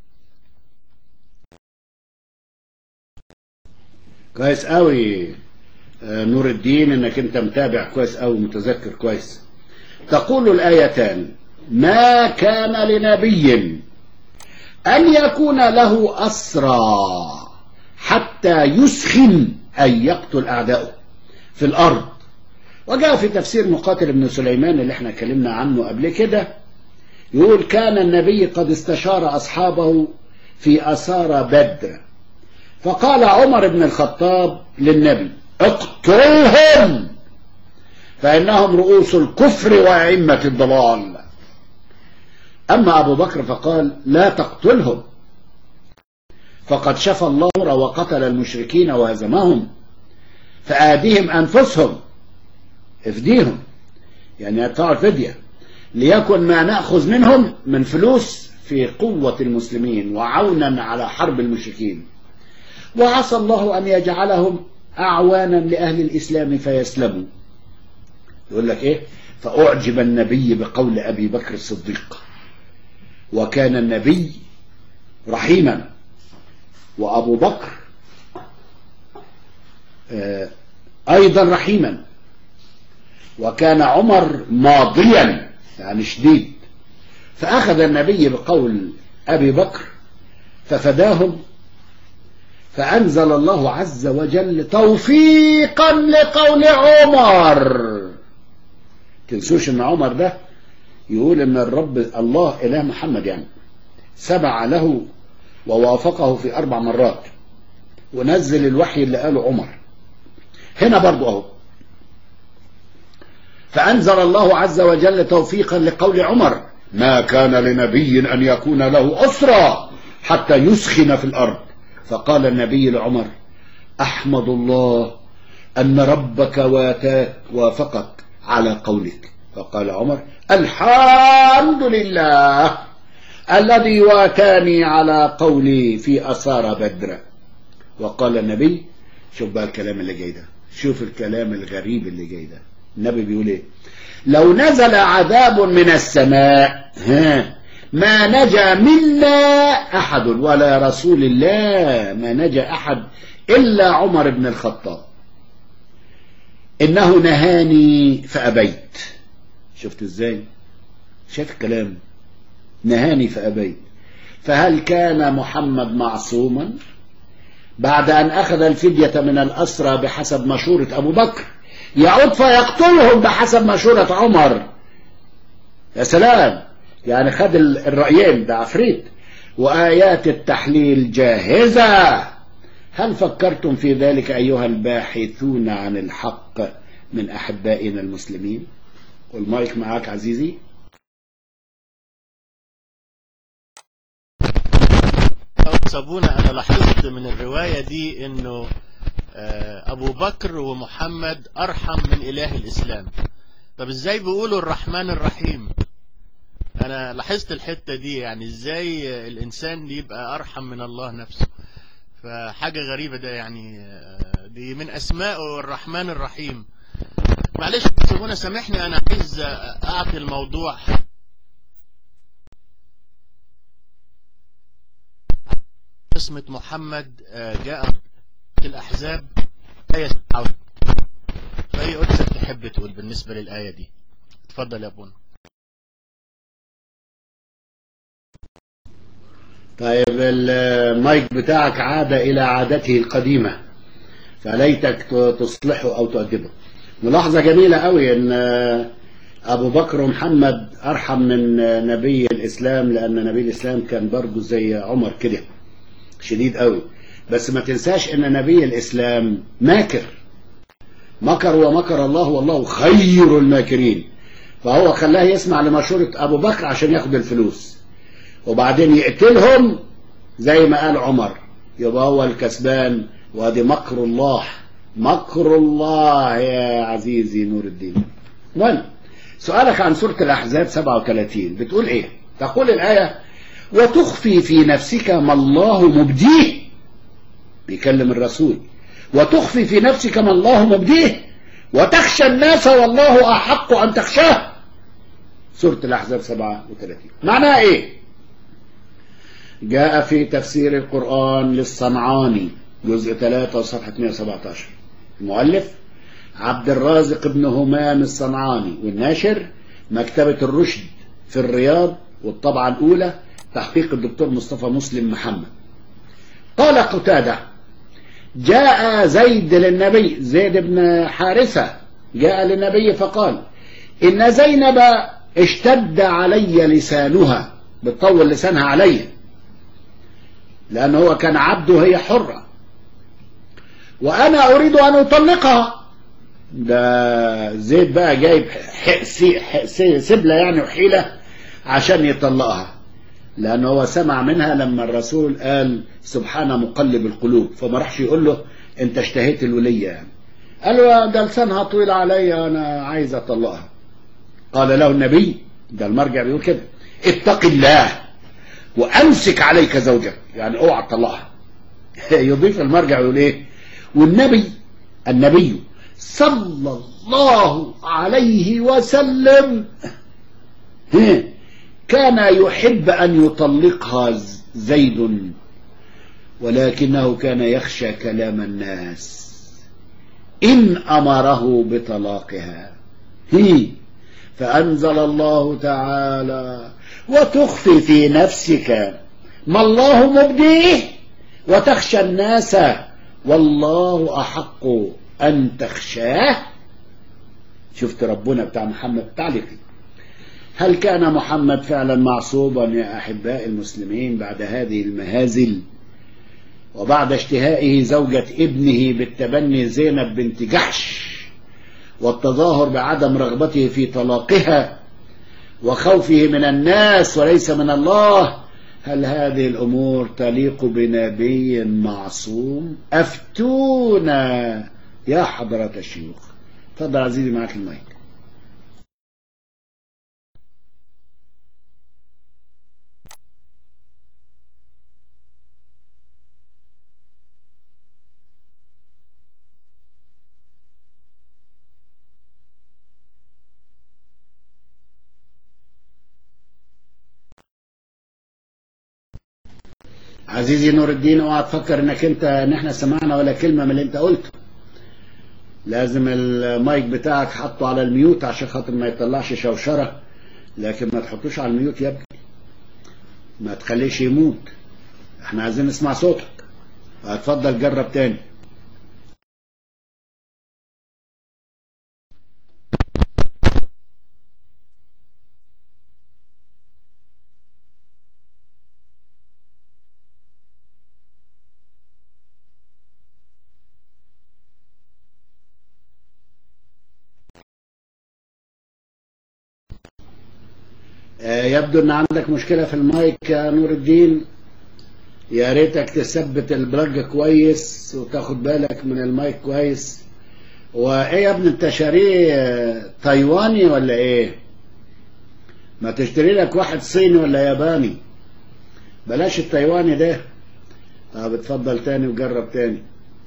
كويس قوي آه، نور الدين انك انت متابع كويس قوي متذكر كويس تقول الآيتان ما كان لنبي أن يكون له أسرى حتى يسخن أن يقتل أعداؤه في الأرض وجاء في تفسير مقاتل ابن سليمان اللي احنا اتكلمنا عنه قبل كده يقول كان النبي قد استشار أصحابه في أسارى بدر فقال عمر بن الخطاب للنبي اقتلهم فإنهم رؤوس الكفر وأئمة الضلال أما أبو بكر فقال لا تقتلهم فقد شفى الله وقتل المشركين وهزمهم فآديهم أنفسهم افديهم يعني يدفعوا الفدية ليكن ما نأخذ منهم من فلوس في قوة المسلمين وعونا على حرب المشركين وعسى الله أن يجعلهم أعوانا لأهل الإسلام فيسلموا يقول لك إيه فأعجب النبي بقول أبي بكر الصديق وكان النبي رحيما وأبو بكر آه، أيضا رحيما وكان عمر ماضيا يعني شديد فأخذ النبي بقول أبي بكر ففداهم فأنزل الله عز وجل توفيقا لقول عمر تنسوش ان عمر ده يقول ان الرب الله اله محمد يعني سبع له ووافقه في اربع مرات ونزل الوحي اللي قاله عمر هنا برضو اهو فانزل الله عز وجل توفيقا لقول عمر ما كان لنبي ان يكون له اسرى حتى يسخن في الارض فقال النبي لعمر احمد الله ان ربك واتاك وافقك على قولك فقال عمر الحمد لله الذي واتاني على قولي في أسار بدر وقال النبي شوف بقى الكلام اللي جاي ده شوف الكلام الغريب اللي جاي ده النبي بيقول ايه لو نزل عذاب من السماء ها ما نجا منا أحد ولا رسول الله ما نجا أحد إلا عمر بن الخطاب إنه نهاني فأبيت شفت إزاي شايف الكلام نهاني فأبيت فهل كان محمد معصوما بعد أن أخذ الفدية من الأسرى بحسب مشورة أبو بكر يعود فيقتلهم بحسب مشورة عمر يا سلام يعني خد الرأيين ده عفريت وآيات التحليل جاهزة هل فكرتم في ذلك أيها الباحثون عن الحق من أحبائنا المسلمين والمايك معاك عزيزي صابونة أنا لاحظت من الرواية دي إنه أبو بكر ومحمد أرحم من إله الإسلام طب إزاي بيقولوا الرحمن الرحيم أنا لاحظت الحتة دي يعني إزاي الإنسان يبقى أرحم من الله نفسه فحاجة غريبة ده يعني دي من أسماء الرحمن الرحيم معلش سيبونا سامحني أنا عايز أعطي الموضوع اسمة محمد جاء في الأحزاب آية فأي قدسك تحب تقول بالنسبة للآية دي اتفضل يا أبونا طيب المايك بتاعك عاد إلى عادته القديمة فليتك تصلحه أو تؤدبه ملاحظة جميلة قوي أن أبو بكر ومحمد أرحم من نبي الإسلام لأن نبي الإسلام كان برضه زي عمر كده شديد قوي بس ما تنساش أن نبي الإسلام ماكر مكر ومكر الله والله خير الماكرين فهو خلاه يسمع لمشورة أبو بكر عشان ياخد الفلوس وبعدين يقتلهم زي ما قال عمر يبقى هو الكسبان وادي مكر الله مكر الله يا عزيزي نور الدين المهم سؤالك عن سورة الأحزاب 37 بتقول إيه تقول الآية وتخفي في نفسك ما الله مبديه بيكلم الرسول وتخفي في نفسك ما الله مبديه وتخشى الناس والله أحق أن تخشاه سورة الأحزاب 37 معناها إيه جاء في تفسير القرآن للصنعاني جزء 3 صفحة 117 المؤلف عبد الرازق بن همام الصنعاني والناشر مكتبة الرشد في الرياض والطبعة الأولى تحقيق الدكتور مصطفى مسلم محمد قال قتادة جاء زيد للنبي زيد بن حارثة جاء للنبي فقال إن زينب اشتد علي لسانها بتطول لسانها علي لأن هو كان عبده هي حرة وأنا أريد أن أطلقها ده زيد بقى جايب حقسي حقسي سبلة يعني وحيلة عشان يطلقها لأن هو سمع منها لما الرسول قال سبحان مقلب القلوب فما راحش يقول له أنت اشتهيت الولية يعني قال له ده لسانها طويل عليا أنا عايز أطلقها قال له النبي ده المرجع بيقول كده اتق الله وأمسك عليك زوجك يعني اوعى تطلقها يضيف المرجع يقول ايه والنبي النبي صلى الله عليه وسلم كان يحب أن يطلقها زيد ولكنه كان يخشى كلام الناس إن أمره بطلاقها هي فأنزل الله تعالى وتخفي في نفسك ما الله مبديه وتخشى الناس والله أحق أن تخشاه شفت ربنا بتاع محمد تعليق هل كان محمد فعلا معصوبا يا أحباء المسلمين بعد هذه المهازل وبعد اشتهائه زوجة ابنه بالتبني زينب بنت جحش والتظاهر بعدم رغبته في طلاقها وخوفه من الناس وليس من الله هل هذه الأمور تليق بنبي معصوم أفتونا يا حضرة الشيوخ تفضل عزيزي معك المايك عزيزي نور الدين اوعى تفكر انك انت ان احنا سمعنا ولا كلمة من اللي انت قلته لازم المايك بتاعك حطه على الميوت عشان خاطر ما يطلعش شوشرة لكن ما تحطوش على الميوت يا ابني ما تخليش يموت احنا عايزين نسمع صوتك اتفضل جرب تاني آه، يبدو ان عندك مشكلة في المايك يا نور الدين يا ريتك تثبت البلاج كويس وتاخد بالك من المايك كويس وايه يا ابني انت شاريه آه، تايواني ولا ايه ما تشتري لك واحد صيني ولا ياباني بلاش التايواني ده طب اتفضل تاني وجرب تاني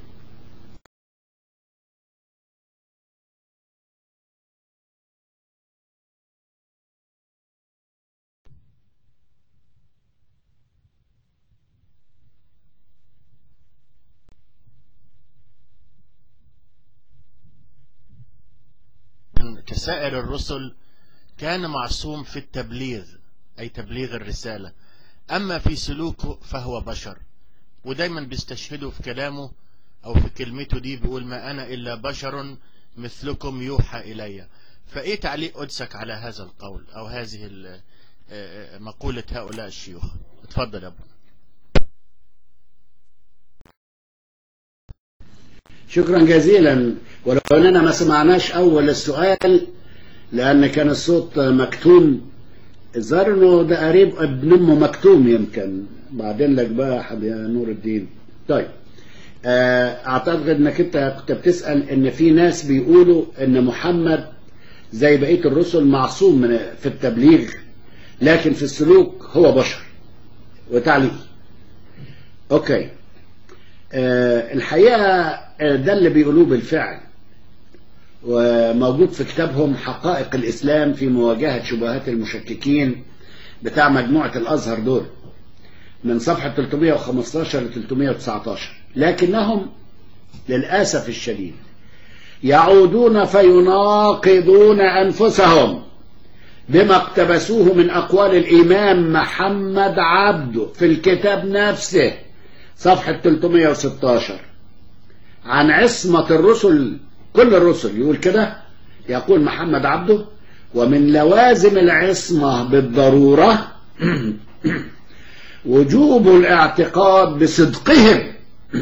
كسائر الرسل كان معصوم في التبليغ أي تبليغ الرسالة أما في سلوكه فهو بشر ودايما بيستشهدوا في كلامه أو في كلمته دي بيقول ما أنا إلا بشر مثلكم يوحى إلي فإيه تعليق قدسك على هذا القول أو هذه ال- آه، آه، مقولة هؤلاء الشيوخ اتفضل يا ابو شكرا جزيلا ولو اننا ما سمعناش اول السؤال لان كان الصوت مكتوم الظاهر انه ده قريب ابن امه مكتوم يمكن بعدين لك بقى يا حبيبي يا نور الدين طيب آه، اعتقد انك انت كنت بتسال ان في ناس بيقولوا ان محمد زي بقيه الرسل معصوم من في التبليغ لكن في السلوك هو بشر وتعليق اوكي آه، الحقيقه آه، ده اللي بيقولوه بالفعل وموجود في كتابهم حقائق الإسلام في مواجهة شبهات المشككين بتاع مجموعة الأزهر دول من صفحة 315 ل 319 لكنهم للأسف الشديد يعودون فيناقضون أنفسهم بما اقتبسوه من أقوال الإمام محمد عبده في الكتاب نفسه صفحة 316 عن عصمة الرسل كل الرسل يقول كده يقول محمد عبده ومن لوازم العصمة بالضرورة وجوب الاعتقاد بصدقهم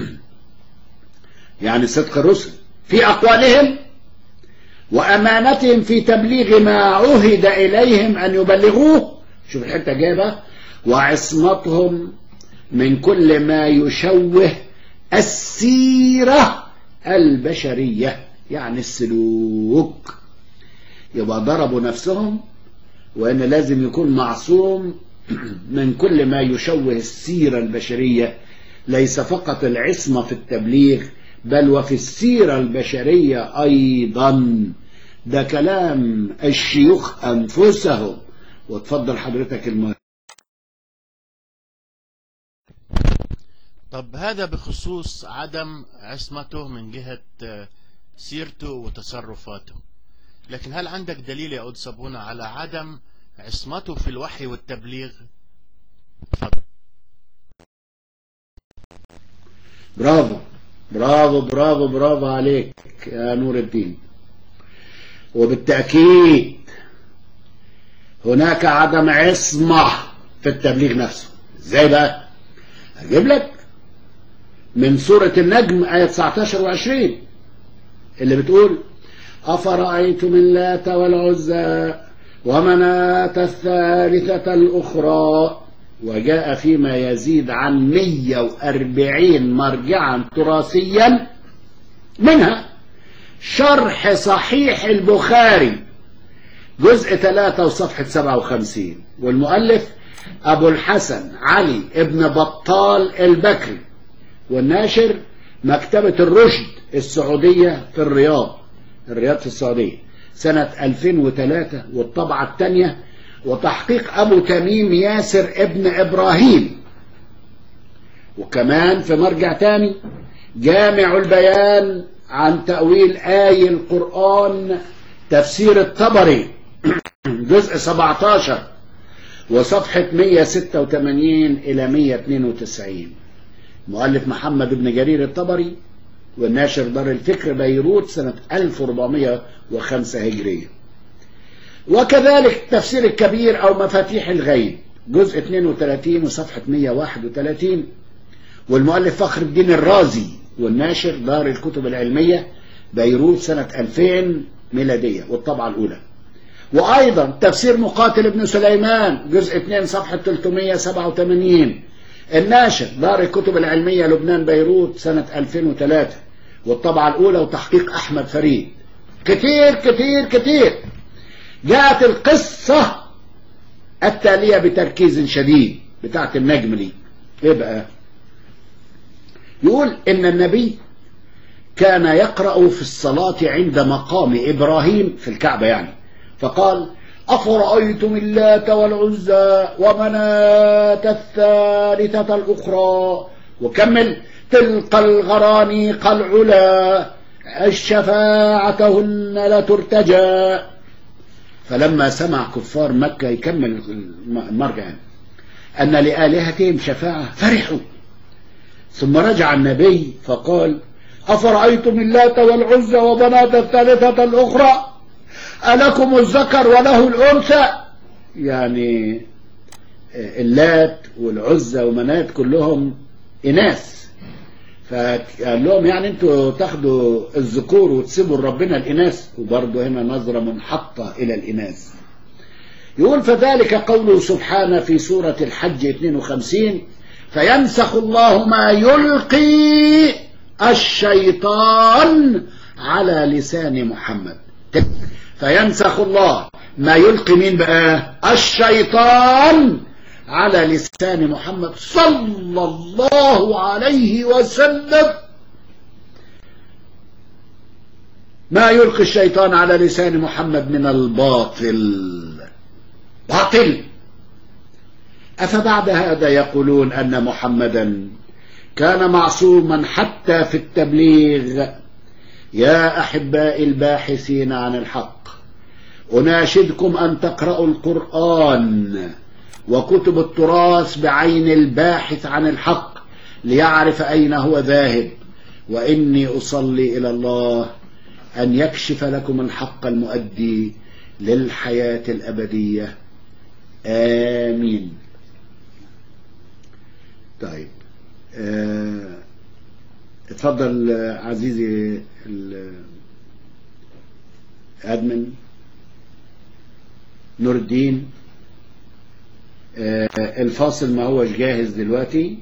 يعني صدق الرسل في أقوالهم وأمانتهم في تبليغ ما عهد إليهم أن يبلغوه شوف الحتة جايبة وعصمتهم من كل ما يشوه السيرة البشرية يعني السلوك يبقى ضربوا نفسهم وأن لازم يكون معصوم من كل ما يشوه السيرة البشرية ليس فقط العصمة في التبليغ بل وفي السيرة البشرية أيضا ده كلام الشيوخ أنفسهم وتفضل حضرتك المهم طب هذا بخصوص عدم عصمته من جهة آه، سيرته وتصرفاته لكن هل عندك دليل يا قدس أبونا على عدم عصمته في الوحي والتبليغ اتفضل برافو برافو برافو برافو عليك يا نور الدين وبالتأكيد هناك عدم عصمة في التبليغ نفسه ازاي بقى هجيب لك من سورة النجم آية 19 و20 اللي بتقول أفرأيتم اللات والعزى ومناة الثالثة الأخرى وجاء فيما يزيد عن 140 مرجعا تراثيا منها شرح صحيح البخاري جزء 3 وصفحة 57 والمؤلف أبو الحسن علي ابن بطال البكري والناشر مكتبة الرشد السعودية في الرياض الرياض في السعودية سنة 2003 والطبعة الثانية وتحقيق أبو تميم ياسر ابن إبراهيم وكمان في مرجع تاني جامع البيان عن تأويل آي القرآن تفسير الطبري جزء 17 وصفحة 186 إلى 192 مؤلف محمد بن جرير الطبري والناشر دار الفكر بيروت سنة 1405 هجرية وكذلك التفسير الكبير أو مفاتيح الغيب جزء 32 وصفحة 131 والمؤلف فخر الدين الرازي والناشر دار الكتب العلمية بيروت سنة 2000 ميلادية والطبعة الأولى وأيضا تفسير مقاتل ابن سليمان جزء 2 صفحة 387 الناشر دار الكتب العلمية لبنان بيروت سنة 2003 والطبعة الأولى وتحقيق أحمد فريد كتير كتير كتير جاءت القصة التالية بتركيز شديد بتاعت النجم دي ايه بقى يقول ان النبي كان يقرأ في الصلاة عند مقام إبراهيم في الكعبة يعني فقال أفرأيتم اللات والعزى ومناة الثالثة الأخرى وكمل تلك الغرانيق العلا الشفاعتهن لترتجى فلما سمع كفار مكة يكمل المرجع أن لآلهتهم شفاعة فرحوا ثم رجع النبي فقال أفرأيتم اللات والعزى وبنات الثالثة الأخرى ألكم الذكر وله الأنثى يعني اللات والعزى ومنات كلهم إناث فقال لهم يعني انتوا تاخدوا الذكور وتسيبوا ربنا الإناث وبرضه هنا نظرة منحطة إلى الإناث يقول فذلك قوله سبحانه في سورة الحج 52 فينسخ الله ما يلقي الشيطان على لسان محمد فينسخ الله ما يلقي مين بقى الشيطان على لسان محمد صلى الله عليه وسلم ما يلقي الشيطان على لسان محمد من الباطل باطل أفبعد هذا يقولون أن محمدا كان معصوما حتى في التبليغ يا أحباء الباحثين عن الحق أناشدكم أن تقرأوا القرآن وكتب التراث بعين الباحث عن الحق ليعرف أين هو ذاهب وإني أصلي إلى الله أن يكشف لكم الحق المؤدي للحياة الأبدية آمين طيب آه اتفضل عزيزي الادمن نور الدين آه الفاصل ما هوش جاهز دلوقتي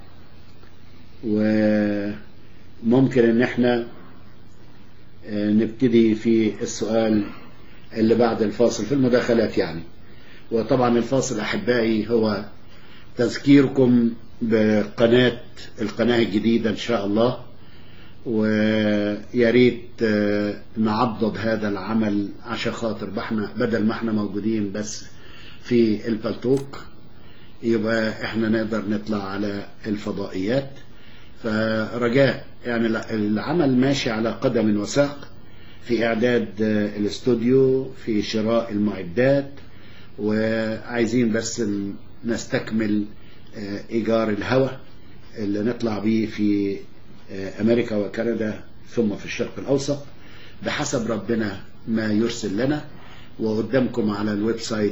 وممكن ان احنا آه نبتدي في السؤال اللي بعد الفاصل في المداخلات يعني وطبعا الفاصل احبائي هو تذكيركم بقناة القناة الجديدة إن شاء الله ويا ريت نعضد هذا العمل عشان خاطر احنا بدل ما احنا موجودين بس في البلتوك يبقى احنا نقدر نطلع على الفضائيات فرجاء يعني العمل ماشي على قدم وساق في اعداد الاستوديو في شراء المعدات وعايزين بس نستكمل إيجار الهواء اللي نطلع بيه في أمريكا وكندا ثم في الشرق الأوسط بحسب ربنا ما يرسل لنا وقدامكم على الويب سايت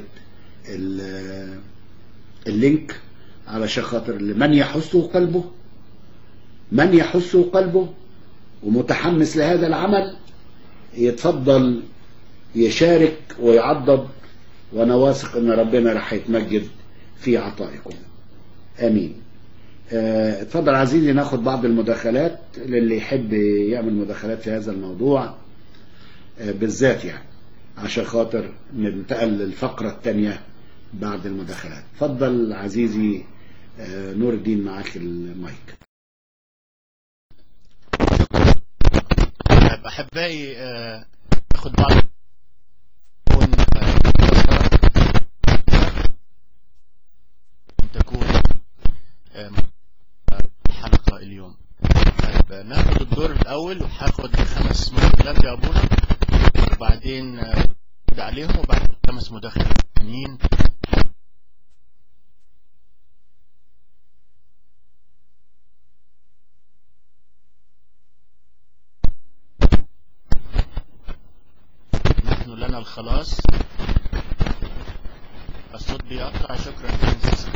اللينك علشان خاطر من يحث قلبه من يحث قلبه ومتحمس لهذا العمل يتفضل يشارك ويعضد وانا واثق ان ربنا راح يتمجد في عطائكم امين اتفضل عزيزي ناخد بعض المداخلات للي يحب يعمل مداخلات في هذا الموضوع بالذات يعني عشان خاطر ننتقل للفقرة الثانية بعد المداخلات اتفضل عزيزي نور الدين معاك المايك احبائي اخد بعض تكون الاول وهاخد خمس مداخلات يا ابونا وبعدين آه، ارد عليهم وبعد خمس مداخلات تانيين نحن لنا الخلاص الصوت بيقطع شكرا فرانسيس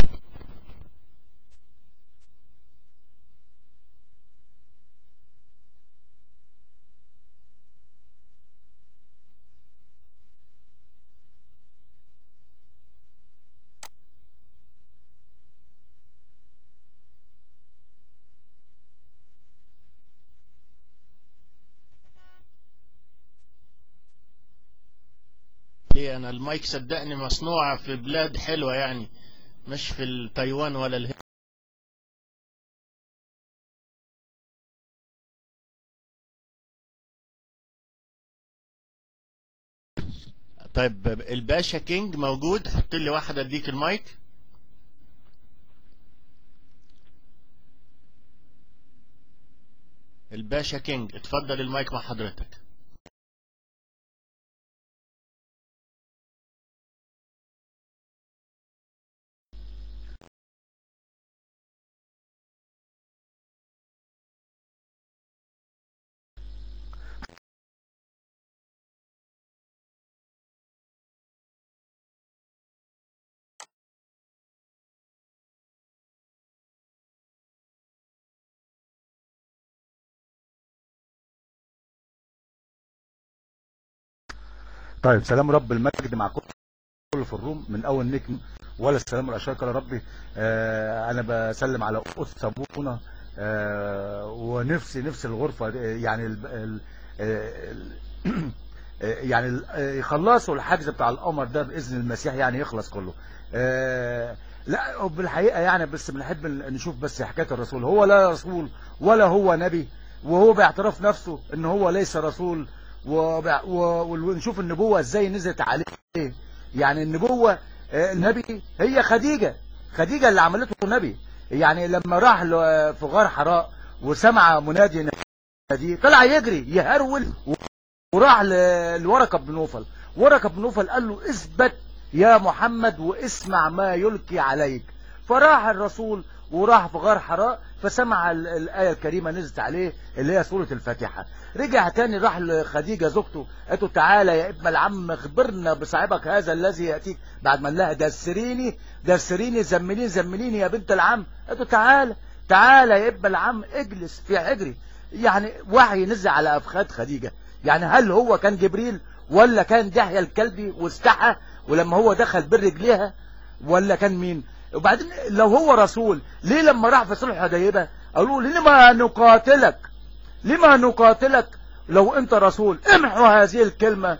ليه انا المايك صدقني مصنوع في بلاد حلوة يعني مش في تايوان ولا الهند طيب الباشا كينج موجود حط لي واحد اديك المايك الباشا كينج اتفضل المايك مع حضرتك طيب سلام رب المجد مع كل في الروم من اول نجم ولا السلام والاشراك يا ربي آه انا بسلم على قدس ابونا آه ونفسي نفسي الغرفه دي- يعني ال ال ال يعني ال- يخلصوا الحجز بتاع القمر ده باذن المسيح يعني يخلص كله آه لا بالحقيقه يعني بس بنحب نشوف بس حكايه الرسول هو لا رسول ولا هو نبي وهو باعتراف نفسه ان هو ليس رسول وبع- و- ونشوف النبوة ازاي نزلت عليه يعني النبوة آه، النبي هي خديجة خديجة اللي عملته نبي يعني لما راح ل- في غار حراء وسمع منادي نادي طلع يجري يهرول وراح ل- لورقة بن نوفل ورقة بن نوفل قال له اثبت يا محمد واسمع ما يلقي عليك فراح الرسول وراح في غار حراء فسمع ال- الآية الكريمة نزلت عليه اللي هي سورة الفاتحة رجع تاني راح لخديجة زوجته قالت له تعالى يا ابن العم اخبرنا بصاحبك هذا الذي يأتيك بعد ما قال لها دسريني دسريني زمليني زمليني يا بنت العم قالت له تعالى تعالى يا ابن العم اجلس في حجري يعني وحي نزل على أفخاد خديجة يعني هل هو كان جبريل ولا كان دحية الكلبي واستحى ولما هو دخل برجليها ولا كان مين وبعدين لو هو رسول ليه لما راح في صلح حديبة قالوا له لما نقاتلك لما نقاتلك لو انت رسول امحوا هذه الكلمة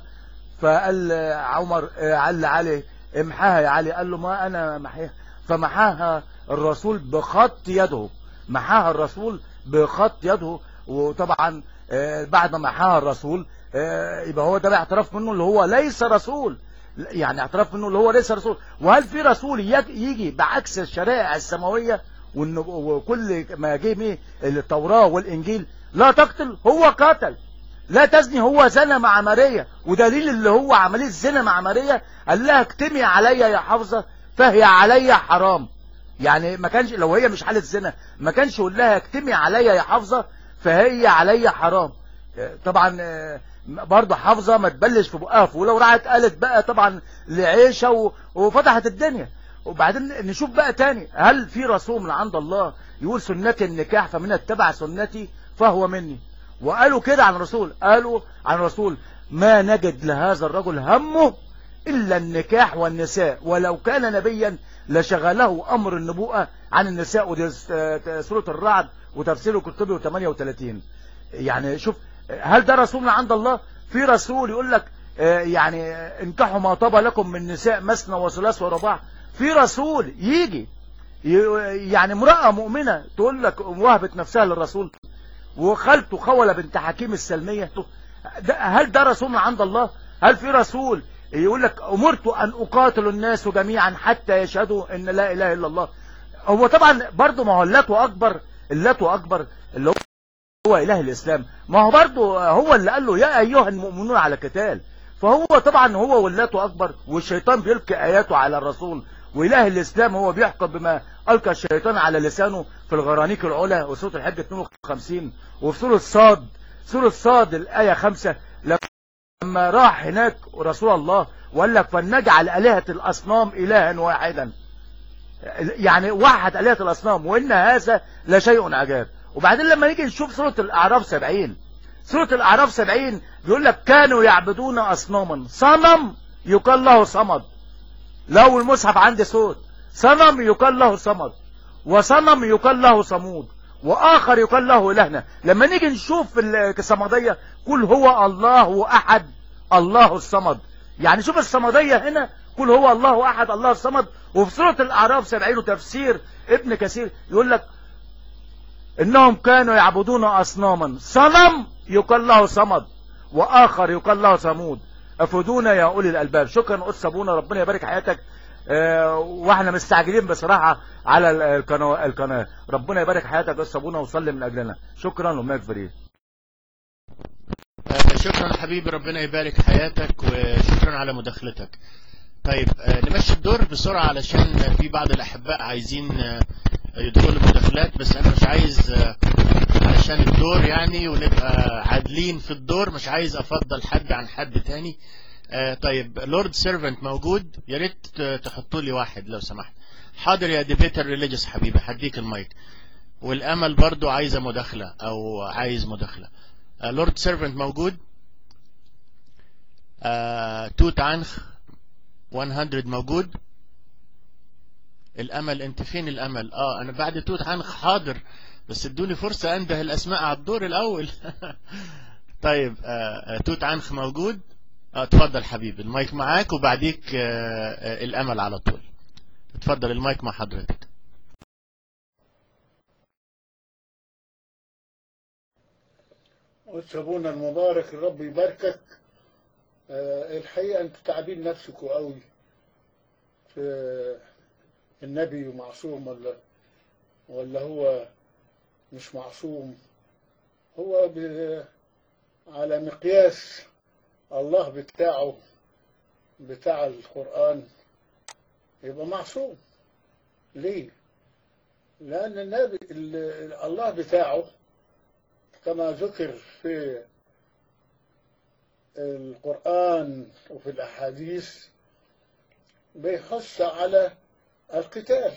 فقال عمر آه، قال علي امحاها يا علي قال له ما انا محيها فمحاها الرسول بخط يده محاها الرسول بخط يده وطبعا آه، بعد ما محاها الرسول آه، يبقى هو ده بقى اعتراف منه اللي هو ليس رسول يعني اعتراف منه اللي هو ليس رسول وهل في رسول يج- يجي بعكس الشرائع السماوية وإن- وكل ما جه ميه التوراة والإنجيل لا تقتل هو قتل لا تزني هو زنى مع ماريا ودليل اللي هو عملية الزنا مع ماريا قال لها اكتمي عليا يا حافظة فهي عليا حرام يعني ما كانش لو هي مش حالة زنا ما كانش يقول لها اكتمي عليا يا حافظة فهي عليا حرام آه، طبعا آه، برضه حافظة ما تبلش في بقها ولو راحت قالت بقى طبعا لعيشة و- وفتحت الدنيا وبعدين نشوف بقى تاني هل في رسول من عند الله يقول سنتي النكاح فمن اتبع سنتي فهو مني وقالوا كده عن الرسول قالوا عن الرسول ما نجد لهذا الرجل همه إلا النكاح والنساء ولو كان نبيا لشغله أمر النبوءة عن النساء ودي سورة الرعد وتفسيره كتبه 38 يعني شوف هل ده رسول من عند الله في رسول يقول لك آه، يعني آه، انكحوا ما طاب لكم من نساء مثنى وثلاث ورباع في رسول يجي ي- يعني امرأة مؤمنة تقول لك وهبت نفسها للرسول وخالته خولة بنت حكيم السلمية ده هل ده رسول من عند الله هل في رسول يقول لك امرت ان اقاتل الناس جميعا حتى يشهدوا ان لا اله الا الله هو طبعا برضه ما هو اللات واكبر اللات واكبر اللي هو هو اله الاسلام ما هو برضه هو اللي قال له يا ايها المؤمنون على قتال فهو طبعا هو ولاته اكبر والشيطان بيلقي اياته على الرسول واله الاسلام هو بيحكم بما القى الشيطان على لسانه في الغرانيق العلا وسوره الحج 52 وفي سوره صاد سوره صاد الايه 5 لما راح هناك رسول الله وقال لك فلنجعل الهه الاصنام الها واحدا يعني وحد آلهة الأصنام وإن هذا لشيء عجاب وبعدين لما نيجي نشوف سورة الأعراف 70 سورة الأعراف 70 بيقول لك كانوا يعبدون أصناما صنم يقال له صمد لو المصحف عندي صوت صنم يقال له صمد وصنم يقال له صمود وآخر يقال له إلهنا لما نيجي نشوف في الصمدية قل هو الله أحد الله الصمد يعني شوف الصمدية هنا قل هو الله أحد الله الصمد وفي سورة الأعراف 70 تفسير ابن كثير يقول لك إنهم كانوا يعبدون أصناما صنم يقال له صمد وآخر يقال له صمود أفدونا يا أولي الألباب شكرا أستاذ أبونا ربنا يبارك حياتك آه، واحنا مستعجلين بصراحة على القناة القناة ربنا يبارك حياتك يا أستاذ أبونا وصلي من أجلنا شكرا وما يكفر آه، شكرا حبيبي ربنا يبارك حياتك وشكرا على مداخلتك طيب آه، نمشي الدور بسرعة علشان في بعض الأحباء عايزين آه، يدخلوا مداخلات بس أنا مش عايز آه، علشان الدور يعني ونبقى عادلين في الدور مش عايز أفضل حد عن حد تاني آه، طيب لورد سيرفنت موجود يا ريت ت- تحطوا لي واحد لو سمحت حاضر يا ديبيتر ريليجيوس حبيبي هديك المايك والأمل برضو عايزة مداخلة أو عايز مداخلة لورد سيرفنت موجود آه، توت عنخ 100 موجود الامل انت فين الامل اه انا بعد توت عنخ حاضر بس ادوني فرصة انده الاسماء على الدور الاول طيب آه آه، توت عنخ موجود اه اتفضل حبيبي المايك معاك وبعديك آه آه الامل على طول اتفضل المايك مع حضرتك وتسابونا المبارك الرب يباركك آه، الحقيقة انتوا تعبين نفسكم قوي في النبي معصوم ولا ولا هو مش معصوم هو ب- على مقياس الله بتاعه بتاع القرآن يبقى معصوم ليه؟ لأن النبي ال- الله بتاعه كما ذكر في القرآن وفي الأحاديث بيحث على القتال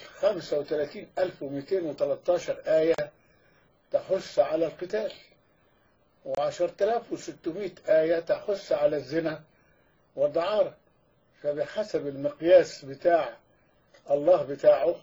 35213 آية تحث على القتال و10600 آية تحث على الزنا والدعارة فبحسب المقياس بتاع الله بتاعه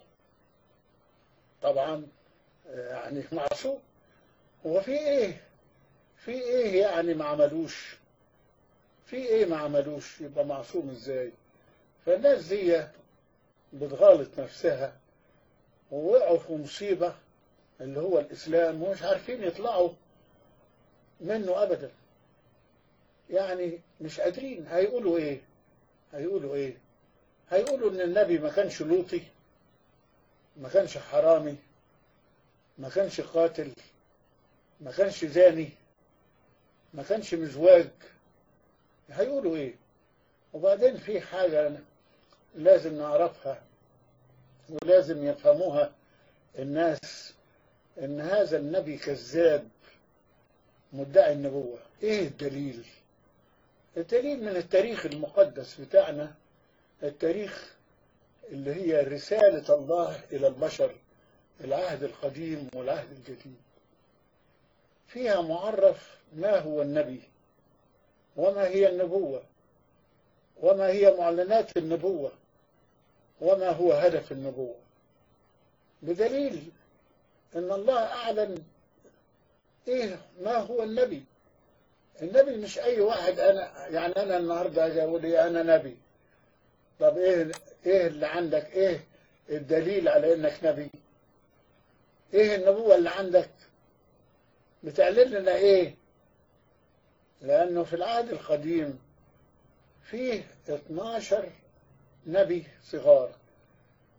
طبعا يعني معصوم هو في ايه في ايه يعني ما عملوش في ايه ما عملوش يبقى معصوم ازاي فالناس دي بتغالط نفسها ووقعوا في مصيبة اللي هو الإسلام ومش عارفين يطلعوا منه أبدا يعني مش قادرين هيقولوا إيه هيقولوا إيه هيقولوا إن النبي ما كانش لوطي ما كانش حرامي ما كانش قاتل ما كانش زاني ما كانش مزواج هيقولوا ايه وبعدين في حاجة لازم نعرفها ولازم يفهموها الناس ان هذا النبي كذاب مدعي النبوة ايه الدليل الدليل من التاريخ المقدس بتاعنا التاريخ اللي هي رسالة الله إلى البشر العهد القديم والعهد الجديد فيها معرف ما هو النبي وما هي النبوة وما هي معلنات النبوة وما هو هدف النبوة بدليل ان الله اعلن ايه ما هو النبي النبي مش اي واحد انا يعني انا النهارده اجي اقول إيه انا نبي طب ايه ايه اللي عندك ايه الدليل على انك نبي ايه النبوة اللي عندك بتعلن لنا ايه لانه في العهد القديم فيه 12 نبي صغار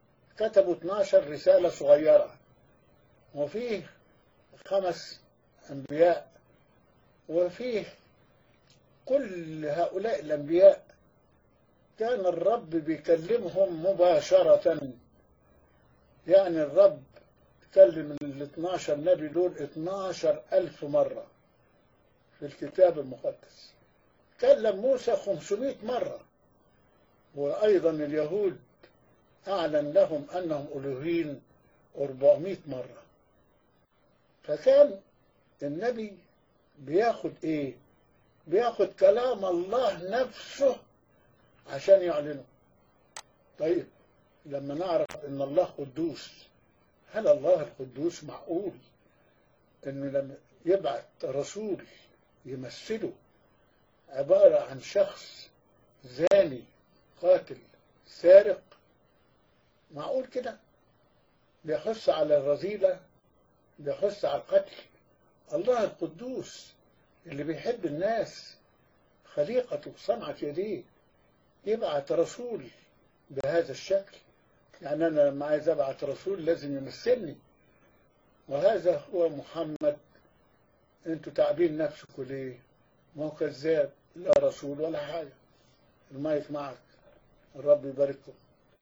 كتبوا 12 رسالة صغيرة وفيه خمس أنبياء وفيه كل هؤلاء الأنبياء كان الرب بيكلمهم مباشرة يعني الرب كلم ال 12 نبي دول 12 ألف مرة في الكتاب المقدس كلم موسى 500 مرة وأيضا اليهود أعلن لهم أنهم ألوهين 400 مرة فكان النبي بياخد إيه بياخد كلام الله نفسه عشان يعلنه طيب لما نعرف ان الله قدوس هل الله القدوس معقول انه لما يبعث رسول يمثله عبارة عن شخص زاني قاتل سارق معقول كده بيحث على الرذيلة بيحث على القتل الله القدوس اللي بيحب الناس خليقته صنعة يديه يبعت رسول بهذا الشكل يعني أنا لما عايز أبعت رسول لازم يمثلني وهذا هو محمد انتوا تعبين نفسكم ليه ما هو كذاب لا رسول ولا حاجة المايك معك الرب يبارككم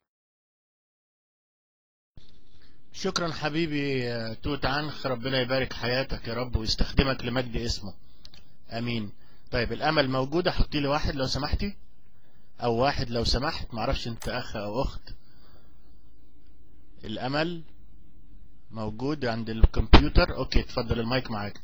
شكرا حبيبي آه، توت عنخ ربنا يبارك حياتك يا رب ويستخدمك لمجد اسمه امين طيب الامل موجودة حطي لي واحد لو سمحتي او واحد لو سمحت معرفش انت اخ او اخت الامل موجود عند الكمبيوتر اوكي اتفضل المايك معاك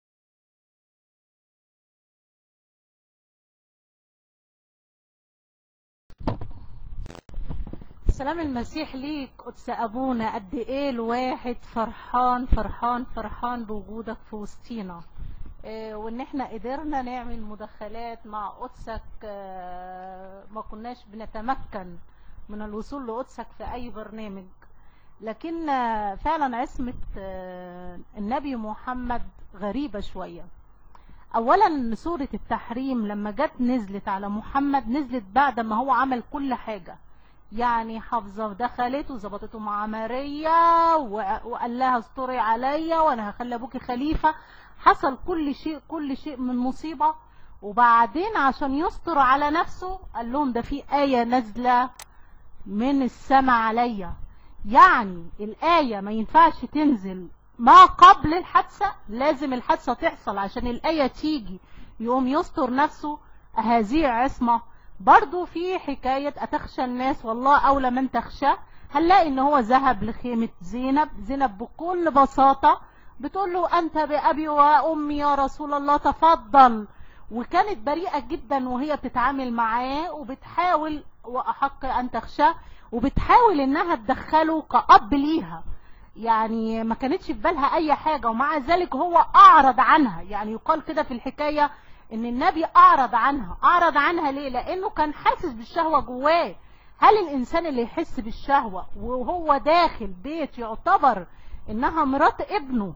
سلام المسيح ليك قدس أبونا قد إيه الواحد فرحان فرحان فرحان بوجودك في وسطينا إيه، وإن إحنا قدرنا نعمل مداخلات مع قدسك آه، ما كناش بنتمكن من الوصول لقدسك في أي برنامج لكن آه، فعلا عصمة آه، النبي محمد غريبة شوية أولا سورة التحريم لما جت نزلت على محمد نزلت بعد ما هو عمل كل حاجة يعني حافظة دخلت وظبطته مع ماريا و- وقال لها استري عليا وانا هخلي ابوكي خليفة حصل كل شيء كل شيء من مصيبة وبعدين عشان يستر على نفسه قال لهم ده في آية نازلة من السماء عليا يعني الآية ما ينفعش تنزل ما قبل الحادثة لازم الحادثة تحصل عشان الآية تيجي يقوم يستر نفسه هذه عصمة برضو في حكاية أتخشى الناس والله أولى من تخشى هنلاقي ان هو ذهب لخيمة زينب زينب بكل بساطة بتقول له أنت بأبي وأمي يا رسول الله تفضل وكانت بريئة جدا وهي بتتعامل معاه وبتحاول وأحق أن تخشى وبتحاول انها تدخله كأب ليها يعني ما كانتش في بالها اي حاجة ومع ذلك هو اعرض عنها يعني يقال كده في الحكاية ان النبي اعرض عنها اعرض عنها ليه لانه كان حاسس بالشهوة جواه هل الانسان اللي يحس بالشهوة وهو داخل بيت يعتبر انها مرات ابنه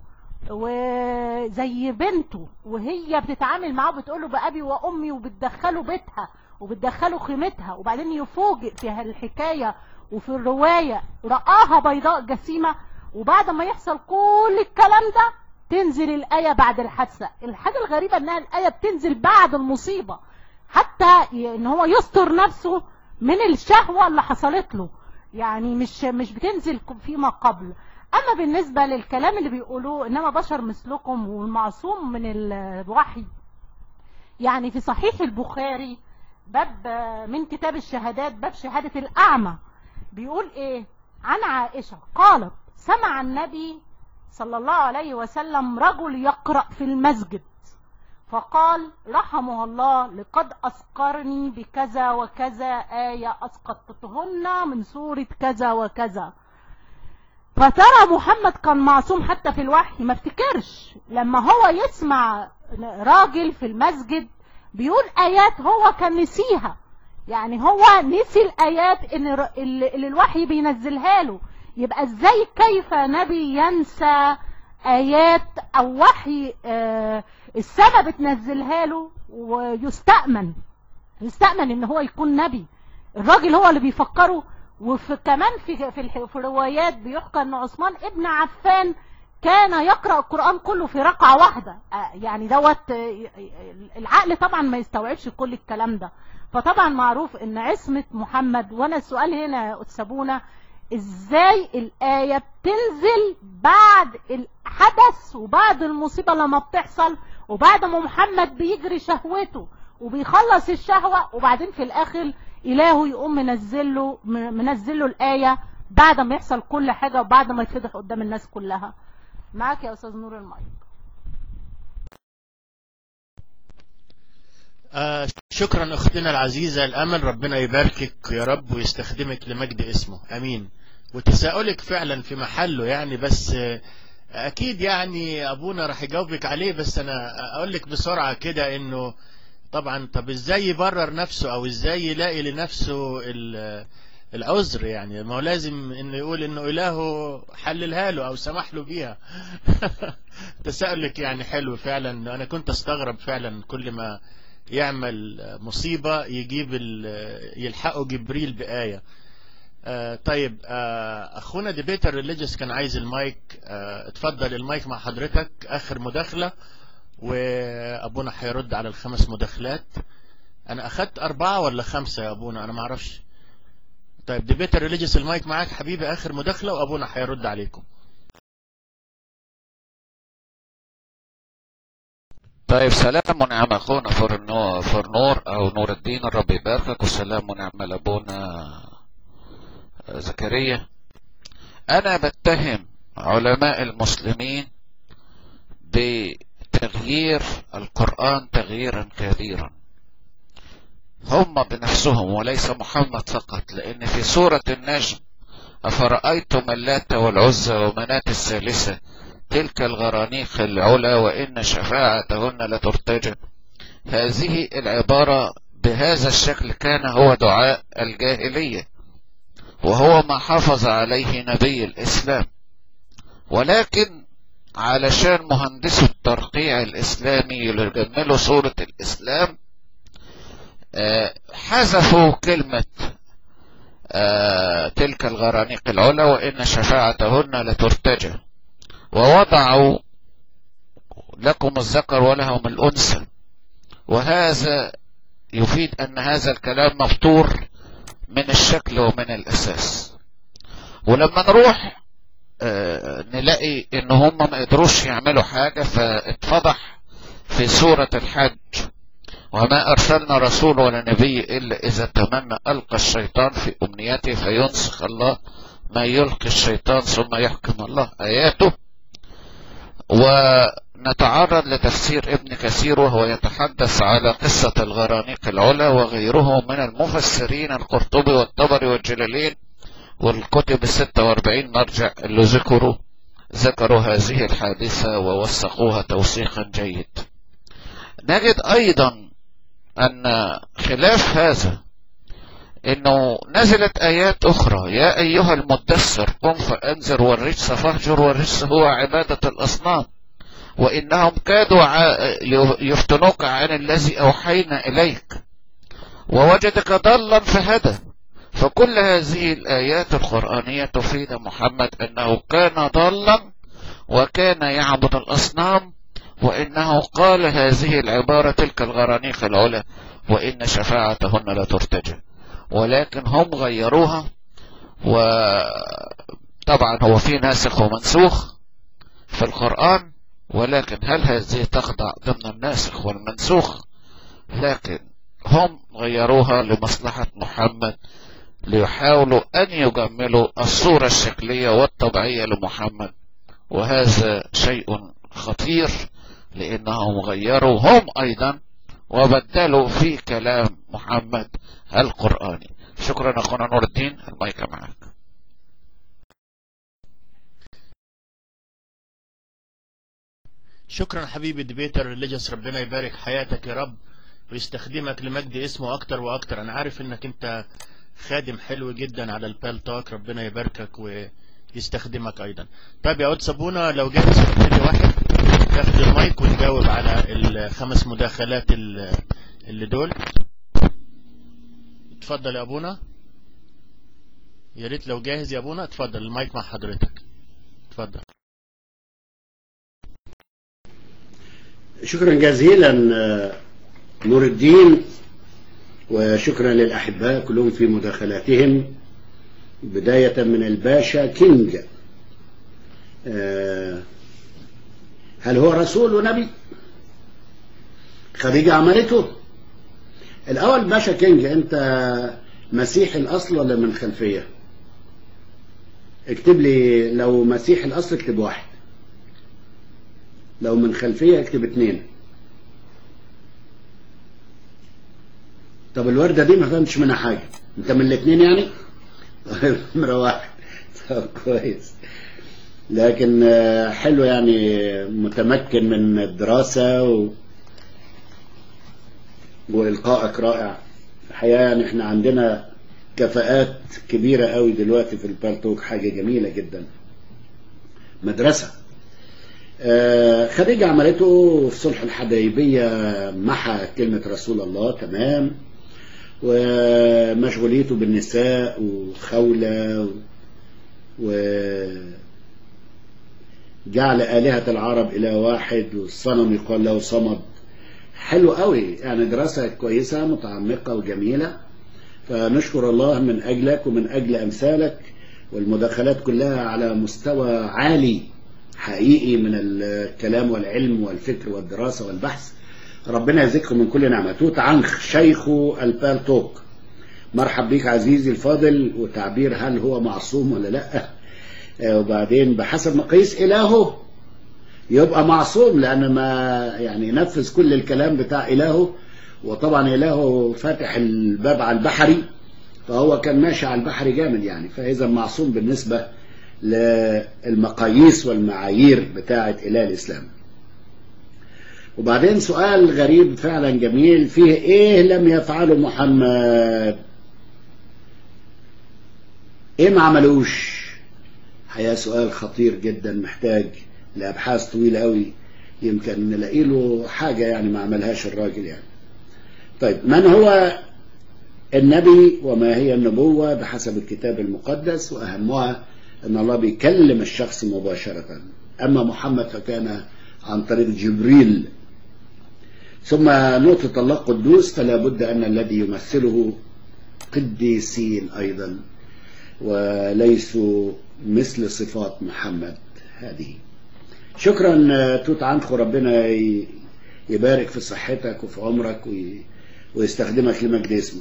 وزي بنته وهي بتتعامل معاه بتقوله بأبي وأمي وبتدخله بيتها وبتدخله خيمتها وبعدين يفوجئ في الحكاية وفي الرواية رآها بيضاء جسيمة وبعد ما يحصل كل الكلام ده تنزل الآية بعد الحادثة الحاجة الغريبة انها الآية بتنزل بعد المصيبة حتى ي- ان هو يستر نفسه من الشهوة اللي حصلت له يعني مش مش بتنزل فيما قبل اما بالنسبة للكلام اللي بيقولوه انما بشر مثلكم والمعصوم من الوحي يعني في صحيح البخاري باب من كتاب الشهادات باب شهادة الأعمى بيقول ايه عن عائشة قالت سمع النبي صلى الله عليه وسلم رجل يقرأ في المسجد فقال رحمه الله لقد أسقرني بكذا وكذا آية أسقطتهن من سورة كذا وكذا فترى محمد كان معصوم حتى في الوحي ما افتكرش لما هو يسمع راجل في المسجد بيقول آيات هو كان نسيها يعني هو نسي الآيات ان ر- اللي اللي الوحي بينزلها له يبقى ازاي كيف نبي ينسى آيات او وحي آه السماء بتنزلها له ويستأمن يستأمن ان هو يكون نبي الراجل هو اللي بيفكره وكمان في في الح- في الروايات بيحكى ان عثمان ابن عفان كان يقرأ القرآن كله في ركعة واحدة آه، يعني دوت آه، العقل طبعا ما يستوعبش كل الكلام ده فطبعا معروف ان عصمة محمد وانا السؤال هنا يا أتسابونا ازاي الآية بتنزل بعد الحدث وبعد المصيبة لما بتحصل وبعد ما محمد بيجري شهوته وبيخلص الشهوة وبعدين في الآخر إلهه يقوم منزله منزله الآية بعد ما يحصل كل حاجة وبعد ما يتفضح قدام الناس كلها معاك يا أستاذ نور المايك آه شكرا اختنا العزيزة الامل ربنا يباركك يا رب ويستخدمك لمجد اسمه امين وتساؤلك فعلا في محله يعني بس آه، اكيد يعني ابونا راح يجاوبك عليه بس انا اقول لك بسرعة كده انه طبعا طب ازاي يبرر نفسه او ازاي يلاقي لنفسه ال- العذر يعني ما هو لازم انه يقول انه الهه حللها له او سمح له بيها تساؤلك يعني حلو فعلا انا كنت استغرب فعلا كل ما يعمل مصيبة يجيب ال- يلحقه جبريل بآية آه طيب آه اخونا ديبيتر ريليجيوس كان عايز المايك آه اتفضل المايك مع حضرتك اخر مداخلة وابونا هيرد على الخمس مداخلات انا اخدت اربعة ولا خمسة يا ابونا انا معرفش طيب ديبيتر ريليجيوس المايك معاك حبيبي اخر مداخلة وابونا هيرد عليكم طيب سلام ونعم اخونا فرنو فرنور او نور الدين الرب يباركك وسلام ونعم لابونا زكريا انا بتهم علماء المسلمين بتغيير القرآن تغييرا كبيرا هم بنفسهم وليس محمد فقط لان في سورة النجم افرأيتم اللات والعزى ومناة الثالثة تلك الغرانيق العلا وإن شفاعتهن لترتجى هذه العبارة بهذا الشكل كان هو دعاء الجاهلية وهو ما حافظ عليه نبي الإسلام ولكن علشان مهندسو الترقيع الإسلامي يجملوا صورة الإسلام آه، حذفوا كلمة آه، تلك الغرانيق العلا وإن شفاعتهن لترتجى ووضعوا لكم الذكر ولهم الأنثى وهذا يفيد أن هذا الكلام مفطور من الشكل ومن الأساس ولما نروح آه، نلاقي ان هم ما قدروش يعملوا حاجة فاتفضح في سورة الحج وما أرسلنا رسول ولا نبي إلا إذا تمنى ألقى الشيطان في أمنيته فينسخ الله ما يلقي الشيطان ثم يحكم الله آياته ونتعرض لتفسير ابن كثير وهو يتحدث على قصة الغرانيق العلا وغيره من المفسرين القرطبي والطبري والجلالين والكتب الستة واربعين مرجع اللي ذكروا ذكروا هذه الحادثة ووثقوها توثيقا جيد نجد أيضا أن خلاف هذا انه نزلت ايات اخرى يا ايها المدثر قم فانذر والرجس فاهجر والرجس هو عبادة الاصنام وانهم كادوا ع- يفتنوك عن الذي اوحينا اليك ووجدك ضلا فهدى فكل هذه الايات القرآنية تفيد محمد انه كان ضلا وكان يعبد الاصنام وانه قال هذه العبارة تلك الغرانيق العلا وان شفاعتهن لا ترتجى ولكن هم غيروها وطبعا هو في ناسخ ومنسوخ في القرآن ولكن هل هذه تخضع ضمن الناسخ والمنسوخ لكن هم غيروها لمصلحة محمد ليحاولوا أن يجملوا الصورة الشكلية والطبيعية لمحمد وهذا شيء خطير لأنهم غيروا هم أيضا وبدلوا في كلام محمد القرآني شكرا أخونا نور الدين المايك معك شكرا حبيبي ديبيتر ريليجيوس ربنا يبارك حياتك يا رب ويستخدمك لمجد اسمه اكتر واكتر انا عارف انك انت خادم حلو جدا على البال توك ربنا يباركك ويستخدمك ايضا طيب يا عود صابونه لو جاهز تبتدي واحد تاخد المايك وتجاوب على الخمس مداخلات ال- اللي دول اتفضل يا ابونا يا ريت لو جاهز يا ابونا اتفضل المايك مع حضرتك اتفضل شكرا جزيلا آه، نور الدين وشكرا للأحباء كلهم في مداخلاتهم بداية من الباشا كينج آه، هل هو رسول ونبي خديجة عملته الأول باشا كينج أنت مسيحي الأصل ولا من خلفية اكتب لي لو مسيحي الأصل اكتب واحد لو من خلفية اكتب اتنين طب الوردة دي ما فهمتش منها حاجة انت من الاتنين يعني طيب نمرة واحد طب كويس لكن آه، حلو يعني متمكن من الدراسة و... وإلقائك رائع الحقيقة يعني احنا عندنا كفاءات كبيرة قوي دلوقتي في البالتوك حاجة جميلة جدا مدرسة آه، خديجة عملته في صلح الحديبية محى كلمة رسول الله تمام ومشغوليته بالنساء وخولة و جعل آلهة العرب إله واحد والصنم يقال له صمد حلو قوي يعني دراسة كويسة متعمقة وجميلة فنشكر الله من أجلك ومن أجل أمثالك والمداخلات كلها على مستوى عالي حقيقي من الكلام والعلم والفكر والدراسة والبحث ربنا يزيدكم من كل نعمة توت عنخ شيخ البالتوك مرحب بيك عزيزي الفاضل وتعبير هل هو معصوم ولا لا آه، وبعدين بحسب مقاييس إلهه يبقى معصوم لأن ما يعني ينفذ كل الكلام بتاع إلهه وطبعا إلهه فاتح الباب على البحري فهو كان ماشي على البحر جامد يعني فإذا معصوم بالنسبة للمقاييس والمعايير بتاعة إله الإسلام وبعدين سؤال غريب فعلا جميل فيه إيه لم يفعله محمد إيه ما عملوش حقيقة سؤال خطير جدا محتاج لأبحاث طويلة قوي يمكن نلاقي له حاجة يعني ما عملهاش الراجل يعني طيب من هو النبي وما هي النبوة بحسب الكتاب المقدس وأهمها أن الله بيكلم الشخص مباشرة أما محمد فكان عن طريق جبريل ثم نقطة الله قدوس فلا بد أن الذي يمثله قديسين أيضا وليسوا مثل صفات محمد هذه شكرا آه، توت عنخ ربنا ي- يبارك في صحتك وفي عمرك وي- ويستخدمك لمجد اسمه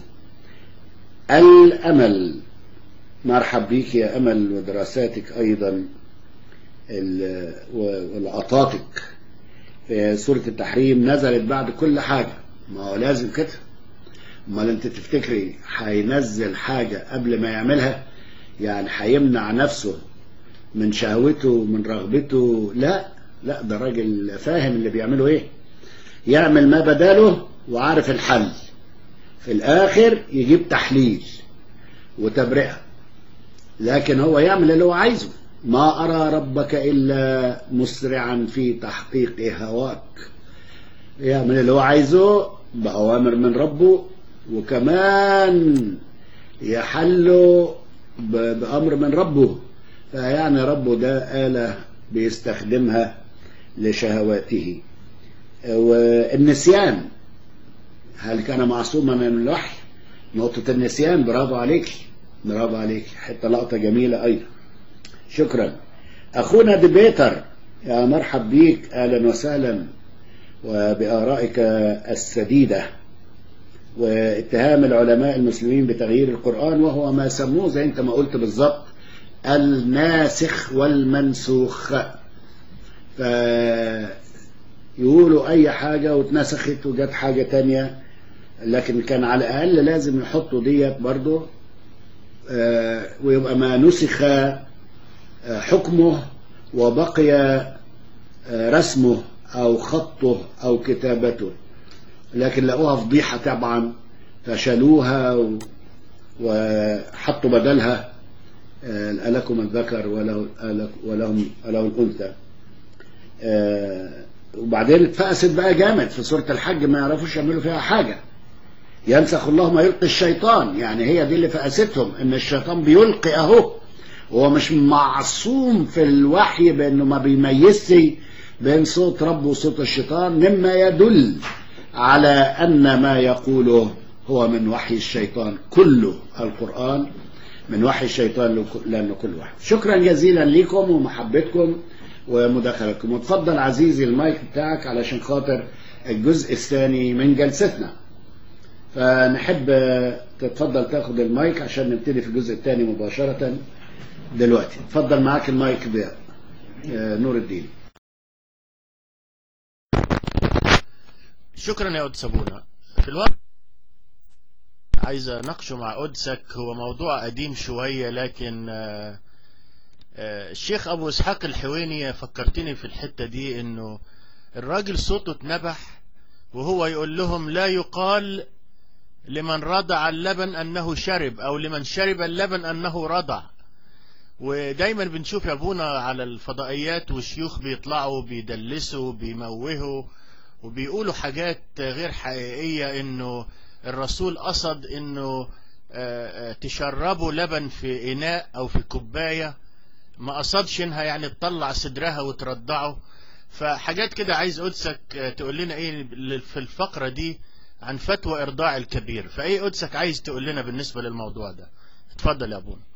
الأمل مرحب بيك يا أمل ودراساتك أيضا ال- و- ولقطاتك في سورة التحريم نزلت بعد كل حاجة ما هو لازم كده امال انت تفتكري هينزل حاجة قبل ما يعملها يعني هيمنع نفسه من شهوته من رغبته لا لا ده راجل فاهم اللي بيعمله ايه يعمل ما بداله وعارف الحل في الاخر يجيب تحليل وتبرئة لكن هو يعمل اللي هو عايزه ما أرى ربك إلا مسرعا في تحقيق هواك يعمل اللي هو عايزه بأوامر من ربه وكمان يحله ب- بأمر من ربه فيعني ربه ده آلة بيستخدمها لشهواته والنسيان هل كان معصوما من الوحي نقطة النسيان برافو عليك برافو عليك حتى لقطة جميلة أيضا شكرا أخونا ديبيتر يا مرحب بيك أهلا وسهلا وبآرائك السديدة واتهام العلماء المسلمين بتغيير القرآن وهو ما سموه زي انت ما قلت بالظبط الناسخ والمنسوخ فيقولوا أي حاجة واتنسخت وجت حاجة تانية لكن كان على الأقل لازم يحطوا ديت برضو آه، ويبقى ما نسخ آه، حكمه وبقي آه، رسمه أو خطه أو كتابته لكن لقوها فضيحة طبعا فشالوها و- وحطوا بدلها آه، لكم الذكر وله ولهم وله الأنثى آه، وبعدين اتفقست بقى جامد في سورة الحج ما يعرفوش يعملوا فيها حاجة ينسخ الله ما يلقي الشيطان يعني هي دي اللي فقستهم ان الشيطان بيلقي اهو هو مش معصوم في الوحي بانه ما بيميزش بين صوت رب وصوت الشيطان مما يدل على أن ما يقوله هو من وحي الشيطان كله القرآن من وحي الشيطان لك- لأنه كل واحد شكرا جزيلا لكم ومحبتكم ومداخلتكم وتفضل عزيزي المايك بتاعك علشان خاطر الجزء الثاني من جلستنا فنحب تتفضل تاخد المايك عشان نبتدي في الجزء الثاني مباشرة دلوقتي اتفضل معاك المايك ده آه، نور الدين شكرا يا قدس ابونا في الوقت عايز اناقشه مع قدسك هو موضوع قديم شوية لكن آه، آه، الشيخ ابو اسحاق الحويني فكرتني في الحتة دي انه الراجل صوته اتنبح وهو يقول لهم لا يقال لمن رضع اللبن انه شرب او لمن شرب اللبن انه رضع ودايما بنشوف يا ابونا على الفضائيات وشيوخ بيطلعوا بيدلسوا بيموهوا وبيقولوا حاجات غير حقيقية انه الرسول قصد انه آه، آه، تشربوا لبن في اناء او في كوباية ما قصدش انها يعني تطلع صدرها وترضعه فحاجات كده عايز قدسك آه، تقول لنا ايه في الفقرة دي عن فتوى ارضاع الكبير فايه قدسك عايز تقول لنا بالنسبة للموضوع ده اتفضل يا ابونا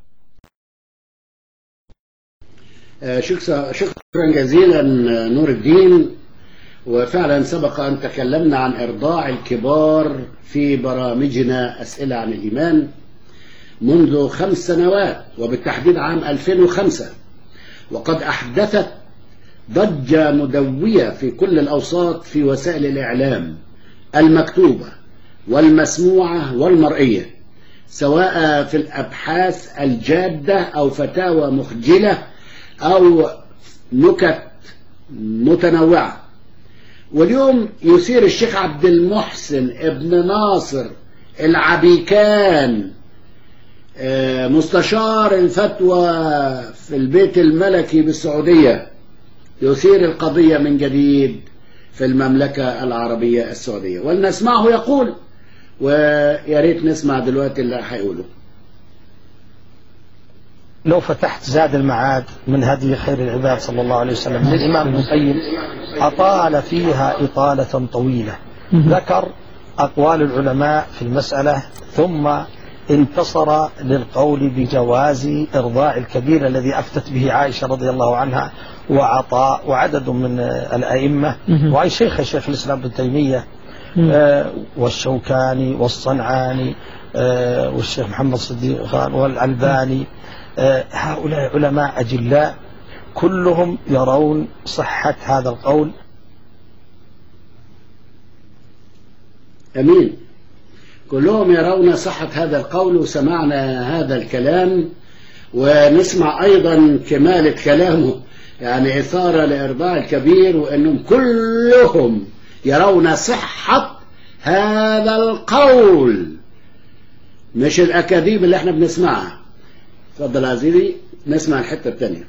آه، شكرا شكرا جزيلا آه، نور الدين وفعلا سبق أن تكلمنا عن إرضاع الكبار في برامجنا أسئلة عن الإيمان منذ خمس سنوات وبالتحديد عام 2005 وقد أحدثت ضجة مدوية في كل الأوساط في وسائل الإعلام المكتوبة والمسموعة والمرئية سواء في الأبحاث الجادة أو فتاوى مخجلة أو نكت متنوعة واليوم يثير الشيخ عبد المحسن ابن ناصر العبيكان آه، مستشار الفتوى في البيت الملكي بالسعودية يثير القضية من جديد في المملكة العربية السعودية ولنسمعه يقول ويا ريت نسمع دلوقتي اللي هيقوله لو فتحت زاد المعاد من هدي خير العباد صلى الله عليه وسلم للإمام ابن القيم أطال فيها إطالة طويلة ذكر أقوال العلماء في المسألة ثم انتصر للقول بجواز إرضاع الكبير الذي أفتت به عائشة رضي الله عنها وعطاء وعدد من الأئمة وأي شيخ شيخ الإسلام ابن تيمية آه، والشوكاني والصنعاني آه، والشيخ محمد صديق خان والألباني آه، هؤلاء علماء أجلاء كلهم يرون صحة هذا القول أمين كلهم يرون صحة هذا القول وسمعنا هذا الكلام ونسمع أيضا كمالة كلامه يعني إثارة لإرضاء الكبير وأنهم كلهم يرون صحة هذا القول مش الأكاذيب اللي احنا بنسمعها اتفضل عزيزي نسمع الحتة الثانية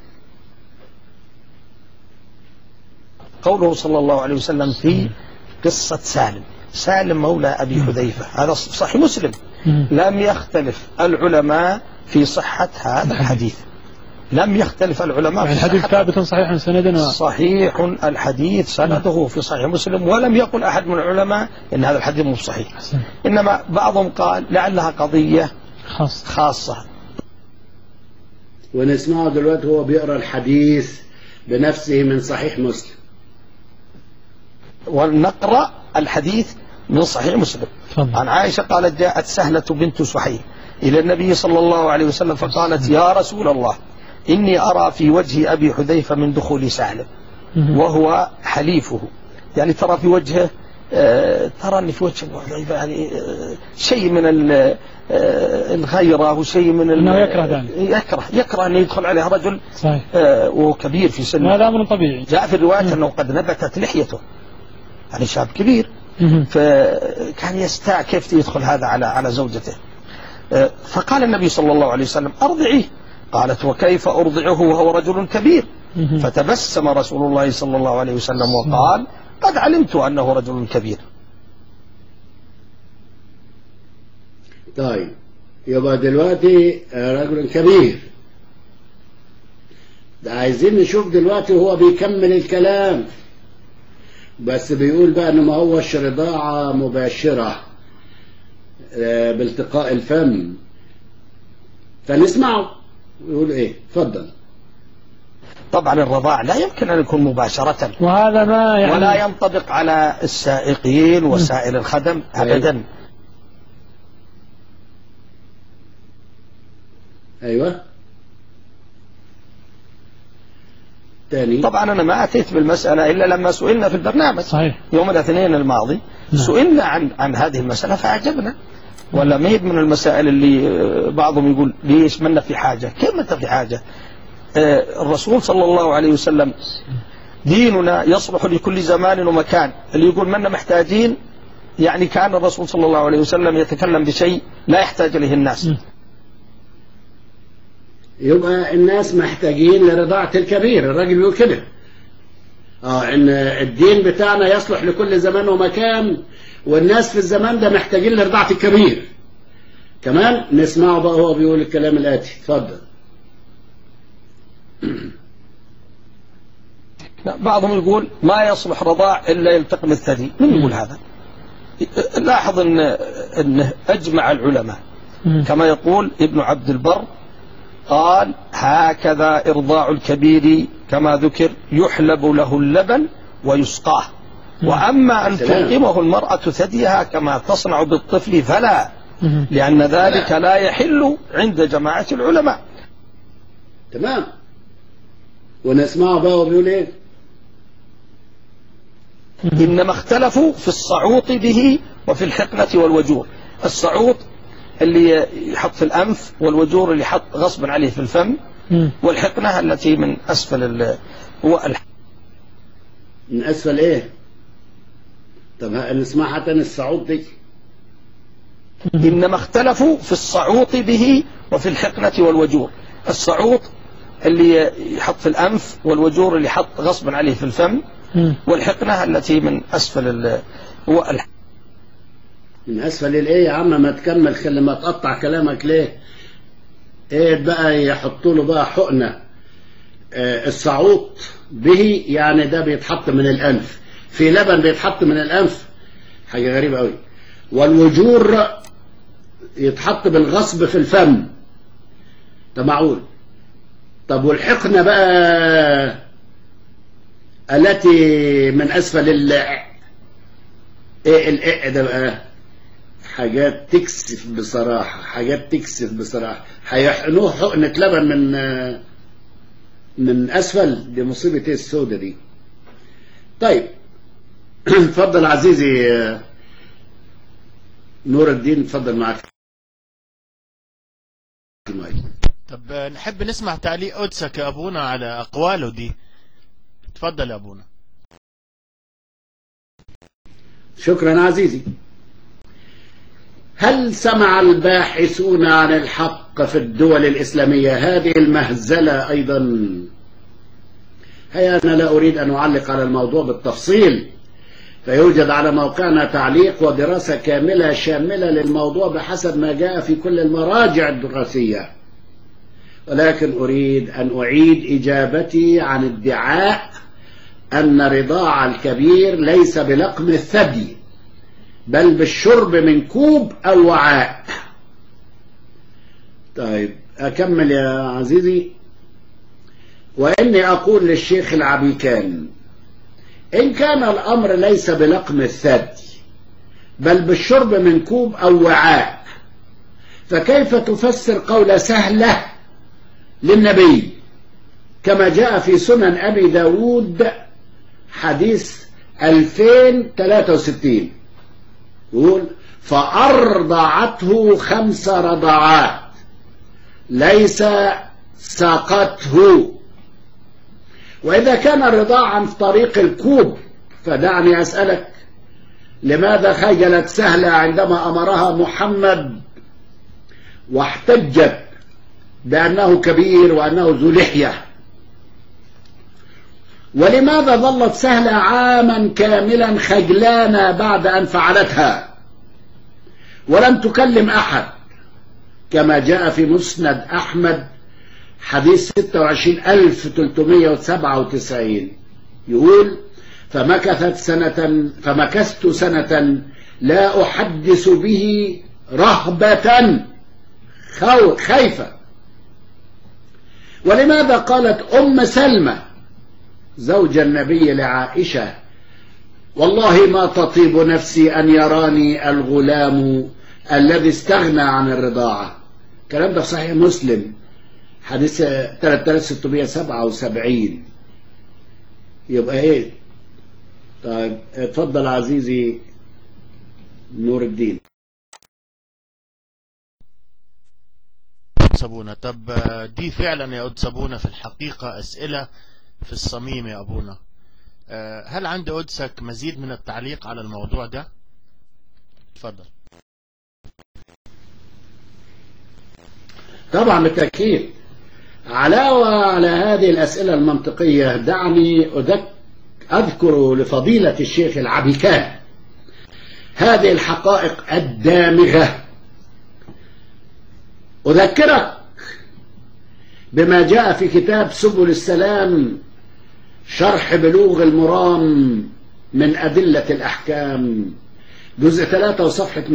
قوله صلى الله عليه وسلم في قصة سالم سالم مولى أبي حذيفة هذا صحيح مسلم لم يختلف العلماء في صحة هذا الحديث لم يختلف العلماء يعني في الحديث صحة ثابت صحيح سندا و... صحيح الحديث سنده في صحيح مسلم ولم يقل أحد من العلماء إن هذا الحديث مو صحيح أحسن. إنما بعضهم قال لعلها قضية خاص خاصة ونسمعه دلوقتي هو بيقرأ الحديث بنفسه من صحيح مسلم ولنقرأ الحديث من صحيح مسلم تفضل. عن عائشة قالت جاءت سهلة بنت سحيل إلى النبي صلى الله عليه وسلم فقالت يا رسول الله إني أرى في وجه أبي حذيفة من دخول سالم مهم. وهو حليفه يعني ترى في وجهه آه، ترى أن في وجه أبو حذيفة يعني آه، شيء من ال- آه، الغيرة وشيء من ال- أنه يكره ذلك. يكره يكره أن يدخل عليه رجل صحيح آه، وهو كبير في سنه وهذا أمر طبيعي جاء في الرواية أنه قد نبتت لحيته يعني شاب كبير مهم. فكان يستاء كيف يدخل هذا على على زوجته آه، فقال النبي صلى الله عليه وسلم أرضعيه قالت وكيف أرضعه وهو رجل كبير مهم. فتبسم رسول الله صلى الله عليه وسلم وقال قد علمت أنه رجل كبير طيب يبقى دلوقتي رجل كبير ده عايزين نشوف دلوقتي وهو بيكمل الكلام بس بيقول بقى ان ما هوش رضاعة مباشرة آه، بالتقاء الفم فنسمعه يقول ايه اتفضل طبعا الرضاع لا يمكن أن يكون مباشرة وهذا ما يعني ولا ينطبق على السائقين وسائر الخدم أبدا ايوه تاني طبعا أنا ما أتيت بالمسألة إلا لما سئلنا في البرنامج صحيح يوم الاثنين الماضي نعم. سئلنا عن عن هذه المسألة فأعجبنا ولا ما هي من المسائل اللي آه، بعضهم يقول ليش منا في حاجة كيف ما أنت في حاجة آه، الرسول صلى الله عليه وسلم ديننا يصلح لكل زمان ومكان اللي يقول منا محتاجين يعني كان الرسول صلى الله عليه وسلم يتكلم بشيء لا يحتاج إليه الناس م. يبقى الناس محتاجين لرضاعة الكبير الراجل بيقول كده اه ان الدين بتاعنا يصلح لكل زمان ومكان والناس في الزمان ده محتاجين لرضاعة الكبير كمان نسمعه بقى هو بيقول الكلام الآتي اتفضل لا، بعضهم يقول ما يصلح رضاع إلا يلتقم الثدي من يقول هذا لاحظ أن أنه أجمع العلماء مم. كما يقول ابن عبد البر قال هكذا إرضاع الكبير كما ذكر يحلب له اللبن ويسقاه وأما أن سلام. تلقمه المرأة ثديها كما تصنع بالطفل فلا مم. لأن ذلك لا يحل عند جماعة العلماء تمام ونسمعه بقى هو بيقول ايه إنما اختلفوا في الصعوط به وفي الحقنة والوجور الصعوط اللي يحط في الأنف والوجور اللي يحط غصبا عليه في الفم مم. والحقنة التي من أسفل ال- هو الح- من اسفل ايه طب ها- نسمعها تاني الصعود دي إنما اختلفوا في الصعوط به وفي الحقنة والوجور الصعوط اللي يحط في الأنف والوجور اللي يحط غصبا عليه في الفم مم. والحقنة التي من أسفل ال- هو الح- من اسفل الايه يا عم ما تكمل خلي ما تقطع كلامك ليه ايه بقى يحطوا له بقى حقنه آه الصعوط به يعني ده بيتحط من الانف في لبن بيتحط من الانف حاجه غريبه قوي والوجور يتحط بالغصب في الفم ده معقول طب والحقنه بقى التي من اسفل ال ايه الايه ده بقى حاجات تكسف بصراحة حاجات تكسف بصراحة هيحقنوه حقنة لبن من من أسفل دي مصيبة ايه السودة دي طيب اتفضل عزيزي نور الدين اتفضل معاك طب آه، نحب نسمع تعليق قدسك يا أبونا على أقواله دي اتفضل يا أبونا شكرا عزيزي هل سمع الباحثون عن الحق في الدول الإسلامية هذه المهزلة أيضا هيا أنا لا أريد أن أعلق على الموضوع بالتفصيل فيوجد على موقعنا تعليق ودراسة كاملة شاملة للموضوع بحسب ما جاء في كل المراجع الدراسية ولكن أريد أن أعيد إجابتي عن ادعاء أن رضاع الكبير ليس بلقم الثدي بل بالشرب من كوب أو وعاء طيب أكمل يا عزيزي وإني أقول للشيخ العبيكان إن كان الأمر ليس بلقم الثدي بل بالشرب من كوب أو وعاء فكيف تفسر قول سهلة للنبي كما جاء في سنن أبي داود حديث 2063 يقول فأرضعته خمس رضعات ليس سقته وإذا كان الرضاع عن طريق الكوب فدعني أسألك لماذا خجلت سهلة عندما أمرها محمد واحتجت بأنه كبير وأنه ذو لحية ولماذا ظلت سهلة عاما كاملا خجلانة بعد أن فعلتها ولم تكلم أحد كما جاء في مسند أحمد حديث 26397 يقول فمكثت سنة فمكثت سنة لا أحدث به رهبة خو- خايفة ولماذا قالت أم سلمة زوج النبي لعائشة والله ما تطيب نفسي أن يراني الغلام الذي استغنى عن الرضاعة الكلام ده في صحيح مسلم حديث 3677 يبقى ايه طيب اتفضل عزيزي نور الدين صابونة طب آه، دي فعلا يا قد صابونة في الحقيقة أسئلة في الصميم يا أبونا آه، هل عند قدسك مزيد من التعليق على الموضوع ده اتفضل طبعا بالتأكيد علاوة على هذه الأسئلة المنطقية دعني أذك أذكر لفضيلة الشيخ العبيكان هذه الحقائق الدامغة أذكرك بما جاء في كتاب سبل السلام شرح بلوغ المرام من أدلة الأحكام جزء 3 وصفحة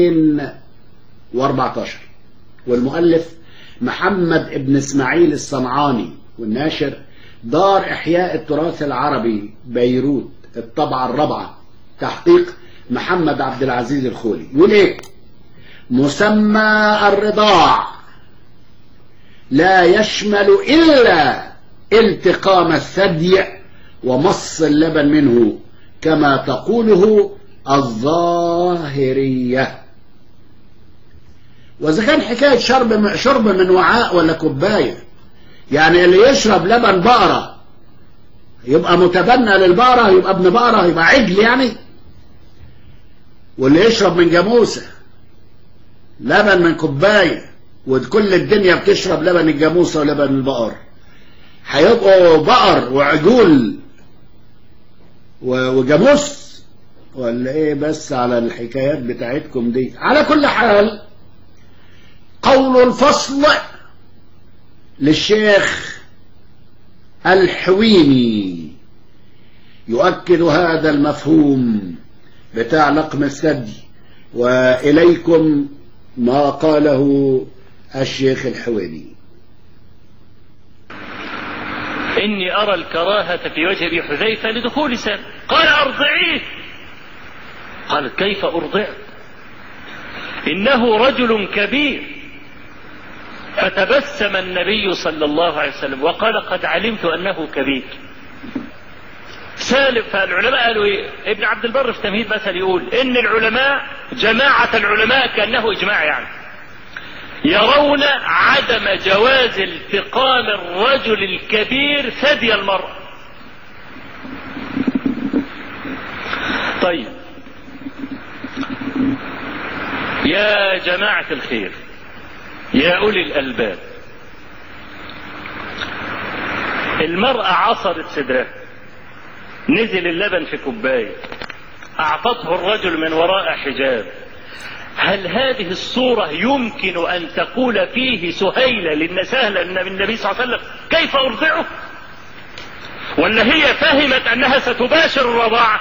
214 والمؤلف محمد ابن اسماعيل الصنعاني والناشر دار إحياء التراث العربي بيروت الطبعة الرابعة تحقيق محمد عبد العزيز الخولي يقول ايه مسمى الرضاع لا يشمل إلا التقام الثدي ومص اللبن منه كما تقوله الظاهرية وإذا كان حكاية شرب شرب من وعاء ولا كوباية يعني اللي يشرب لبن بقرة يبقى متبنى للبقرة يبقى ابن بقرة يبقى عجل يعني واللي يشرب من جاموسة لبن من كوباية وكل الدنيا بتشرب لبن الجاموسة ولبن البقر هيبقوا بقر وعجول و- وجاموس ولا ايه بس على الحكايات بتاعتكم دي على كل حال قول الفصل للشيخ الحويني يؤكد هذا المفهوم بتاع لقم الثدي وإليكم ما قاله الشيخ الحويني إني أرى الكراهة في وجه أبي حذيفة لدخول سام قال أرضعيه قالت كيف أرضعه إنه رجل كبير فتبسم النبي صلى الله عليه وسلم وقال قد علمت أنه كبير سالم فالعلماء قالوا إيه؟ ابن عبد البر في تمهيد مثل يقول إن العلماء جماعة العلماء كأنه إجماع يعني يرون عدم جواز التقام الرجل الكبير ثدي المرأة طيب يا جماعة الخير يا أولي الألباب المرأة عصرت صدرها نزل اللبن في كوباية أعطته الرجل من وراء حجاب هل هذه الصورة يمكن أن تقول فيه سهيلة للنسهلة من النبي صلى الله عليه وسلم كيف أرضعه ولا هي فهمت أنها ستباشر الرضاعة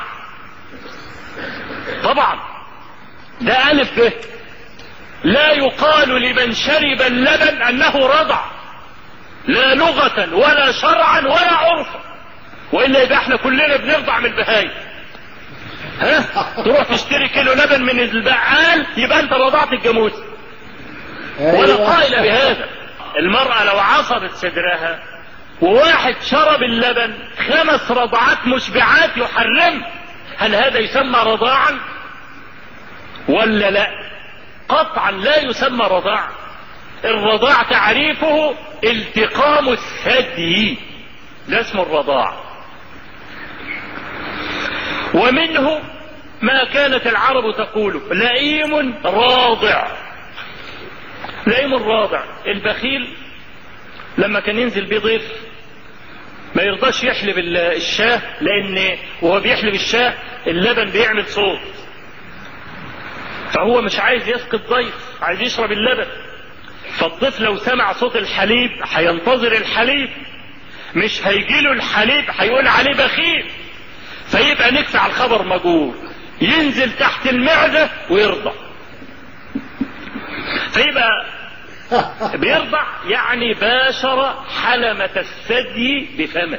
طبعا ده ألف به لا يقال لمن شرب اللبن أنه رضع لا لغة ولا شرعا ولا عرفا وإلا يبقى احنا كلنا بنرضع من البهايم ها تروح تشتري كيلو لبن من البقال يبقى انت رضعت الجاموس ولا قائل بهذا المرأة لو عصرت صدرها وواحد شرب اللبن خمس رضعات مشبعات يحرم هل هذا يسمى رضاعا ولا لا قطعا لا يسمى رضاعا الرضاع تعريفه التقام الثدي ده اسمه الرضاع ومنه ما كانت العرب تقول لئيم راضع لئيم راضع البخيل لما كان ينزل بيه ضيف ما يرضاش يحلب الشاه لان وهو بيحلب الشاه اللبن بيعمل صوت فهو مش عايز يسقي الضيف عايز يشرب اللبن فالطفل لو سمع صوت الحليب هينتظر الحليب مش هيجيله الحليب هيقول عليه بخيل فيبقى نكفي على الخبر مجهول ينزل تحت المعدة ويرضع فيبقى بيرضع يعني باشر حلمة الثدي بفمه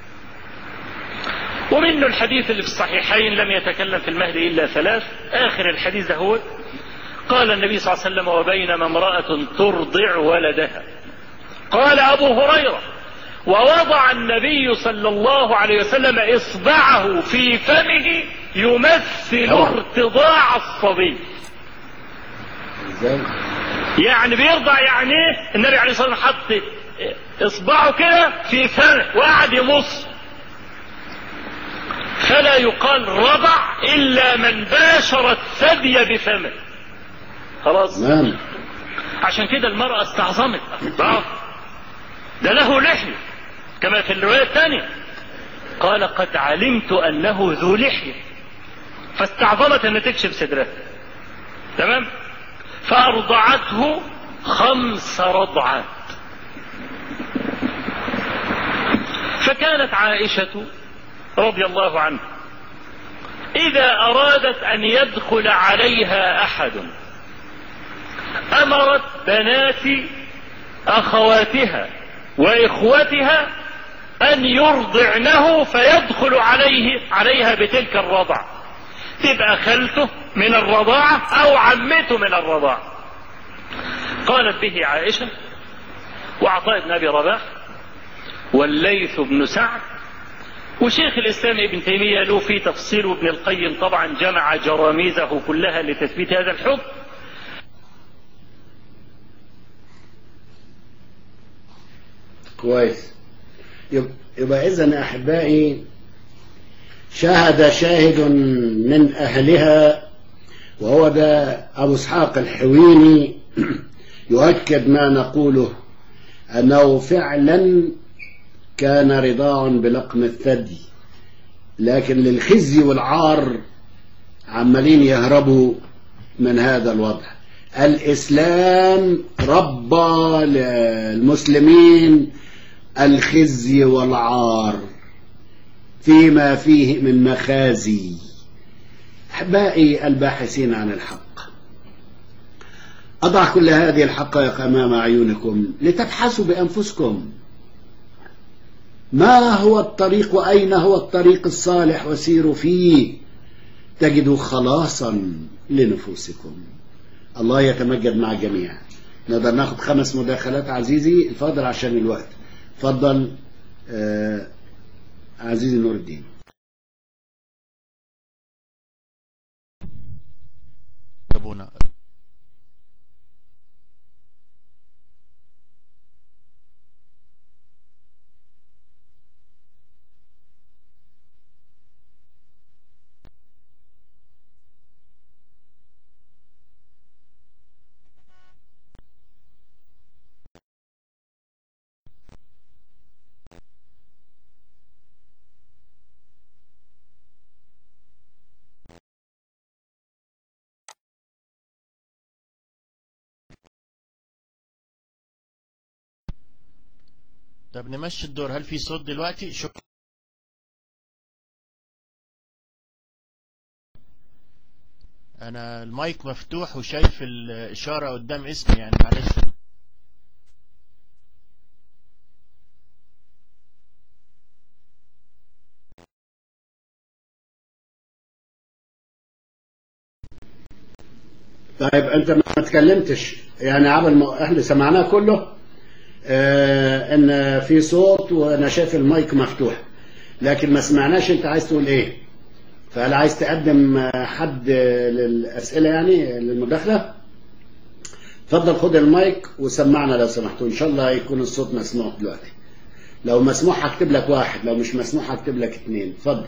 ومنه الحديث اللي في الصحيحين لم يتكلم في المهد إلا ثلاث آخر الحديث هو قال النبي صلى الله عليه وسلم وبينما امرأة ترضع ولدها قال أبو هريرة ووضع النبي صلى الله عليه وسلم إصبعه في فمه يمثل ارتضاع الصبي ازاي يعني بيرضع يعني ايه النبي عليه الصلاه والسلام حط اصبعه كده في فمه وقعد يمص فلا يقال رضع الا من باشر الثدي بفمه خلاص تمام عشان كده المرأة استعظمت بعض ده له لحية كما في الرواية الثانية قال قد علمت أنه ذو لحية فاستعظمت أن تكشف صدرها تمام فأرضعته خمس رضعات فكانت عائشة رضي الله عنها إذا أرادت أن يدخل عليها أحد أمرت بنات أخواتها وإخوتها أن يرضعنه فيدخل عليه عليها بتلك الرضع تبقى خالته من الرضاعة أو عمته من الرضاعة قالت به عائشة وعطاء بن أبي رباح والليث بن سعد وشيخ الإسلام ابن تيمية له في تفصيل وابن القيم طبعا جمع جراميزه كلها لتثبيت هذا الحكم كويس يب- يبقى إذا أحبائي شاهد شاهد من أهلها وهو ده أبو إسحاق الحويني يؤكد ما نقوله أنه فعلا كان رضاع بلقم الثدي لكن للخزي والعار عمالين يهربوا من هذا الوضع الإسلام ربى للمسلمين الخزي والعار فيما فيه من مخازي أحبائي الباحثين عن الحق أضع كل هذه الحقائق أمام أعينكم لتبحثوا بأنفسكم ما هو الطريق وأين هو الطريق الصالح وسيروا فيه تجدوا خلاصا لنفوسكم الله يتمجد مع الجميع نقدر ناخد خمس مداخلات عزيزي الفاضل عشان الوقت اتفضل آه عزيزي نور الدين ابونا طب نمشي الدور هل في صوت دلوقتي شو انا المايك مفتوح وشايف الاشاره قدام اسمي يعني معلش طيب انت ما اتكلمتش يعني عبل ما احنا سمعناه كله آه ان في صوت وانا شايف المايك مفتوح لكن ما سمعناش انت عايز تقول ايه فهل عايز تقدم آه، حد آه، للاسئله يعني للمداخله اتفضل خد المايك وسمعنا لو سمحتوا ان شاء الله يكون الصوت مسموع دلوقتي لو مسموح هكتب لك واحد لو مش مسموح هكتب لك اثنين اتفضل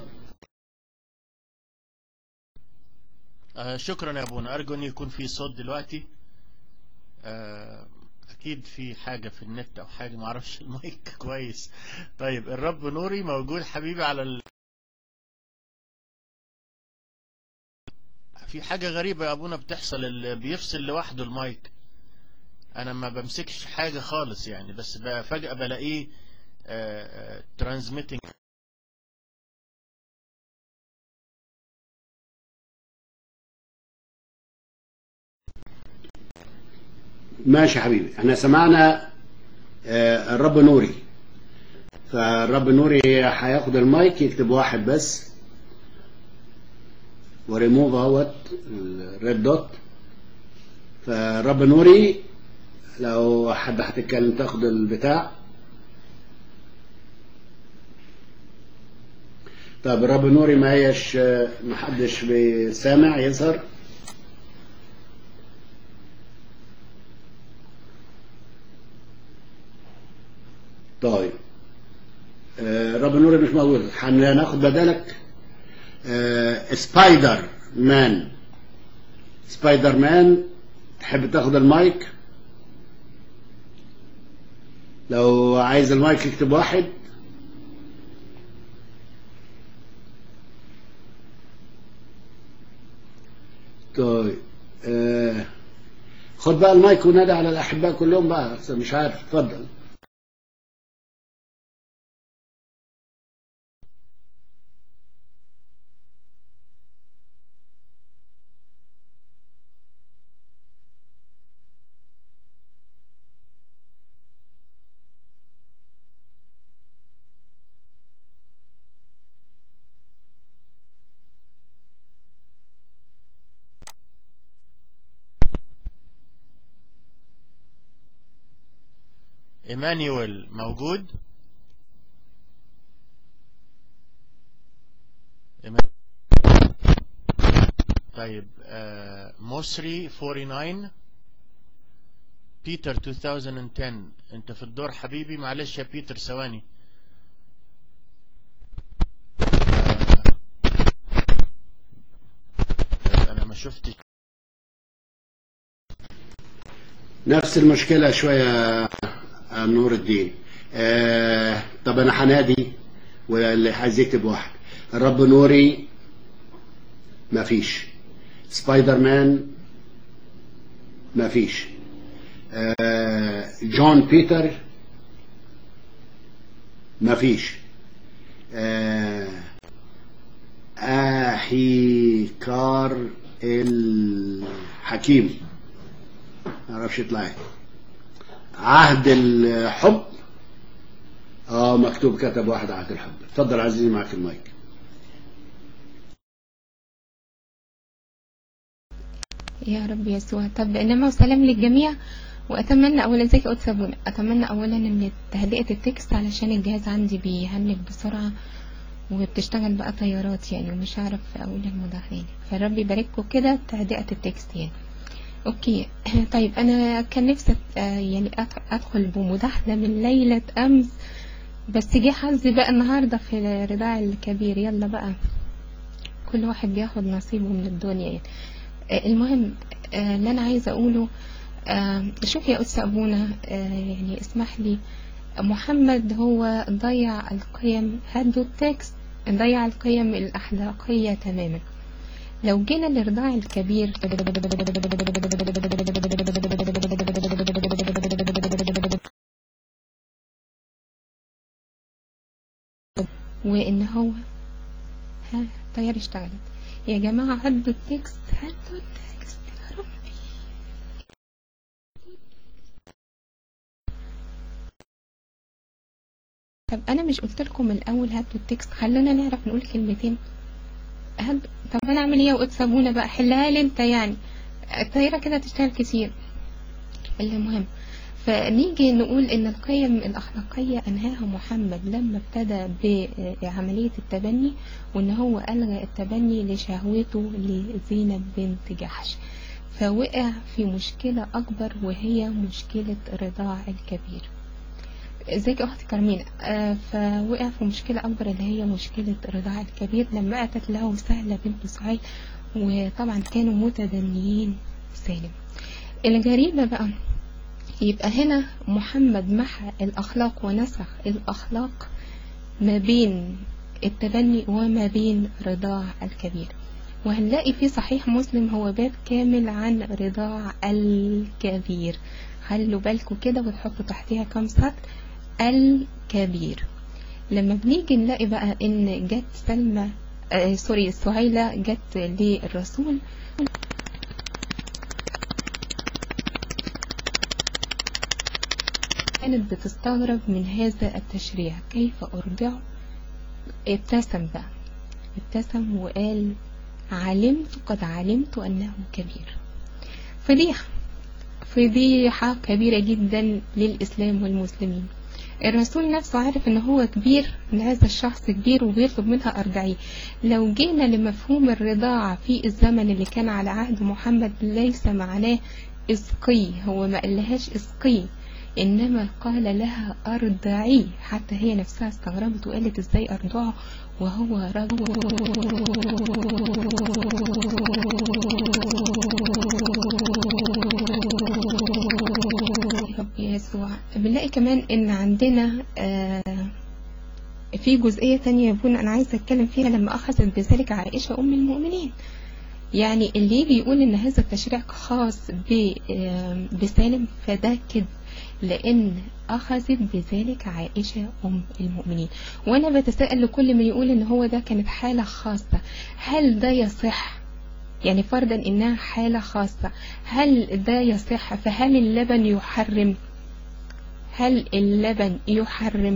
آه شكرا يا ابونا ارجو ان يكون في صوت دلوقتي آه اكيد في حاجه في النت او حاجه ما اعرفش المايك كويس طيب الرب نوري موجود حبيبي على ال... في حاجه غريبه يا ابونا بتحصل اللي بيفصل لوحده المايك انا ما بمسكش حاجة خالص يعني بس ب- فجأة بلاقيه ترانزميتنج ماشي يا حبيبي احنا سمعنا آه، الرب نوري فالرب نوري هياخد المايك يكتب واحد بس وريموف اهوت الريد دوت فالرب نوري لو حد هتتكلم تاخد البتاع طب الرب نوري ما هيش محدش بيسامع يظهر طيب آه، رب نوري مش موجود هناخد بدلك آه، سبايدر مان سبايدر مان تحب تاخد المايك لو عايز المايك اكتب واحد طيب آه، خد بقى المايك ونادي على الأحباء كلهم بقى أحسن مش عارف اتفضل ايمانويل موجود إيمان- طيب آه، مصري 49 بيتر 2010 انت في الدور حبيبي معلش يا بيتر ثواني آه، انا ما شفتش نفس المشكلة شوية يا نور الدين آه طب أنا هنادي واللي عايز يكتب واحد الرب نوري مفيش سبايدر مان مفيش آه جون بيتر مفيش آه أحيكار الحكيم معرفش يطلع ايه عهد الحب اه مكتوب كتب واحد عهد الحب اتفضل عزيزي معك المايك يا رب يسوع طب نعمة وسلام للجميع واتمنى اولا ازيك يا قدس ابونا اتمنى اولا ان تهدئة التكست علشان الجهاز عندي بيهنج بسرعة وبتشتغل بقى طيارات يعني ومش هعرف اقول المداخلين فالرب يبارككم كده تهدئة التكست يعني اوكي طيب انا كان نفسي أت- آه يعني أد- ادخل بمداخلة من ليلة امس بس جه حظي بقى النهاردة في الرضاع الكبير يلا بقى كل واحد بياخد نصيبه من الدنيا يعني آه، المهم آه، اللي انا عايزه اقوله آه، شوف يا أس أبونا آه، يعني اسمح لي محمد هو ضيع القيم هدوا التكست ضيع القيم الأخلاقية تماما لو جينا للرضاع الكبير وإن هو ها الطيارة اشتغلت يا جماعة هدوا التكست هدوا التكست يا ربي طب انا مش قلت لكم من الاول هاتوا التكست خلونا نعرف نقول كلمتين هد... طب انا اعمل ايه وقت صابونه بقى حلها لي انت يعني الطياره كده تشتغل كتير المهم فنيجي نقول ان القيم الاخلاقيه انهاها محمد لما ابتدى بعمليه التبني وان هو الغى التبني لشهوته لزينب بنت جحش فوقع في مشكله اكبر وهي مشكله رضاع الكبير ازيك يا اختي كارمينا آه فوقع في مشكلة اكبر اللي هي مشكلة رضاع الكبير لما اتت له سهلة بنت سعيد وطبعا كانوا متدنيين سالم الجريمة بقى يبقى هنا محمد محى الاخلاق ونسخ الاخلاق ما بين التبني وما بين رضاع الكبير وهنلاقي في صحيح مسلم هو باب كامل عن رضاع الكبير خلوا بالكم كده وتحطوا تحتيها كام سطر الكبير لما بنيجي نلاقي بقى ان جت سلمى آه سوري سهيلة جت للرسول كانت بتستغرب من هذا التشريع كيف أرضع ابتسم بقى ابتسم وقال علمت قد علمت أنه كبير فضيحة فضيحة كبيرة جدا للإسلام والمسلمين الرسول نفسه عارف ان هو كبير ان هذا الشخص كبير وبيطلب منها ارضعيه لو جينا لمفهوم الرضاعة في الزمن اللي كان على عهد محمد ليس معناه اسقي هو ما قالهاش اسقي انما قال لها ارضعي حتى هي نفسها استغربت وقالت ازاي ارضعه وهو رب يسوع بنلاقي كمان ان عندنا آه في جزئية تانية يا بونا انا عايزة اتكلم فيها لما اخذت بذلك عائشة ام المؤمنين يعني اللي يجي يقول ان هذا التشريع خاص بسالم فده كذب لان اخذت بذلك عائشة ام المؤمنين وانا بتساءل لكل من يقول ان هو ده كانت حالة خاصة هل ده يصح يعني فرضا انها حالة خاصة هل ده يصح فهل اللبن يحرم هل اللبن يحرم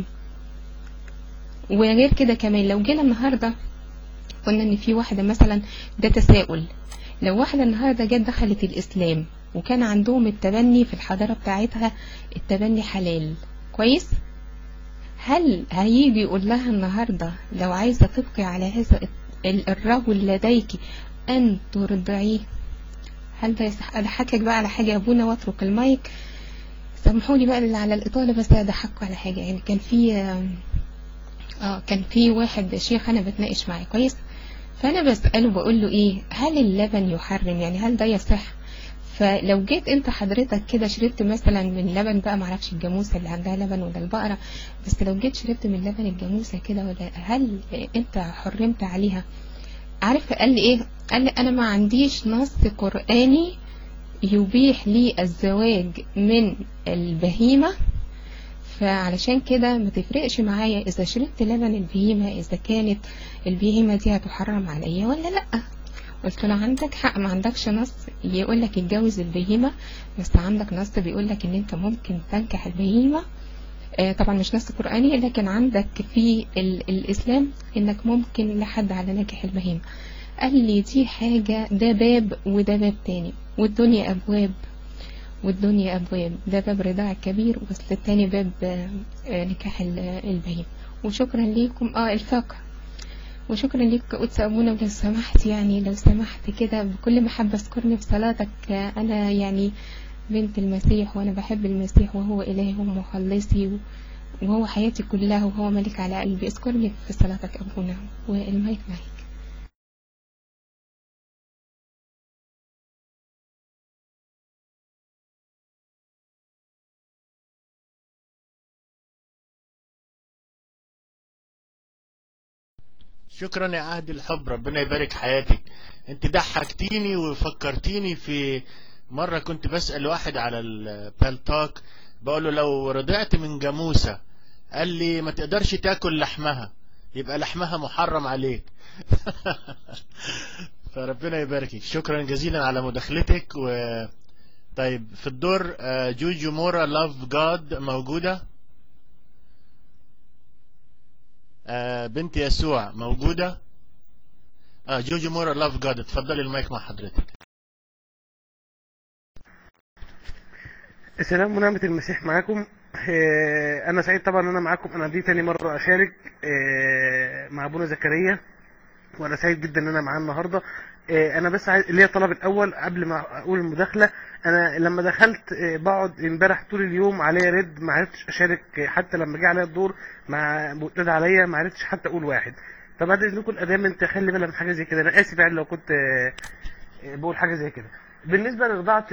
وغير كده كمان لو جينا النهاردة قلنا ان في واحدة مثلا ده تساؤل لو واحدة النهاردة جت دخلت الاسلام وكان عندهم التبني في الحضارة بتاعتها التبني حلال كويس هل هيجي يقول لها النهاردة لو عايزة تبقي على هذا الرجل لديك أن ترضعيه هل ده يصح أضحكك بقى على حاجة يا أبونا واترك المايك سامحوا لي بقى اللي على الإطالة بس أضحكوا على حاجة يعني كان في اه كان في واحد شيخ أنا بتناقش معاه كويس فأنا بسأله بقول له إيه هل اللبن يحرم يعني هل ده يصح فلو جيت انت حضرتك كده شربت مثلا من لبن بقى معرفش الجاموسة اللي عندها لبن ولا البقرة بس لو جيت شربت من لبن الجاموسة كده ولا هل انت حرمت عليها عارف قال لي ايه قال لي انا ما عنديش نص قرآني يبيح لي الزواج من البهيمة فعلشان كده ما تفرقش معايا اذا شربت لبن البهيمة اذا كانت البهيمة دي هتحرم عليا ولا لا قلت له عندك حق ما عندكش نص يقول لك اتجوز البهيمة بس عندك نص بيقول لك ان انت ممكن تنكح البهيمة آه طبعا مش نص قرآني لكن عندك في ال الاسلام انك ممكن لحد على نكح البهيمة قال لي دي حاجة ده باب وده باب تاني والدنيا ابواب والدنيا ابواب ده باب رضاع الكبير بس التاني باب آه نكاح البهيمة وشكرا ليكم اه الفقه وشكرا لك قدس أبونا ولو سمحت يعني لو سمحت كده بكل محبة اذكرني في صلاتك أنا يعني بنت المسيح وأنا بحب المسيح وهو إلهي ومخلصي وهو حياتي كلها وهو ملك على قلبي اذكرني في صلاتك أبونا والمايك معك شكرا يا عهد الحب ربنا يبارك حياتك انت ضحكتيني وفكرتيني في مرة كنت بسأل واحد على البالتاك بقول له لو رضعت من جاموسة قال لي ما تقدرش تاكل لحمها يبقى لحمها محرم عليك فربنا يباركك شكرا جزيلا على مداخلتك و طيب في الدور جوجو مورا لاف جاد موجودة آه بنت يسوع موجودة آه جوجو مورا لاف جاد اتفضلي المايك مع حضرتك السلام ونعمة المسيح معاكم آه انا سعيد طبعا ان انا معاكم انا دي تاني مرة اشارك آه مع ابونا زكريا وانا سعيد جدا ان انا معاه النهارده انا بس عايز ليا طلب الاول قبل ما اقول المداخله انا لما دخلت بقعد امبارح طول اليوم عليا رد ما عرفتش اشارك حتى لما جه عليا الدور مع بقتد عليا ما عرفتش حتى اقول واحد فبعد اذنكم الادام انت خلي بالك من حاجه زي كده انا اسف يعني لو كنت بقول حاجه زي كده بالنسبه لرضاعه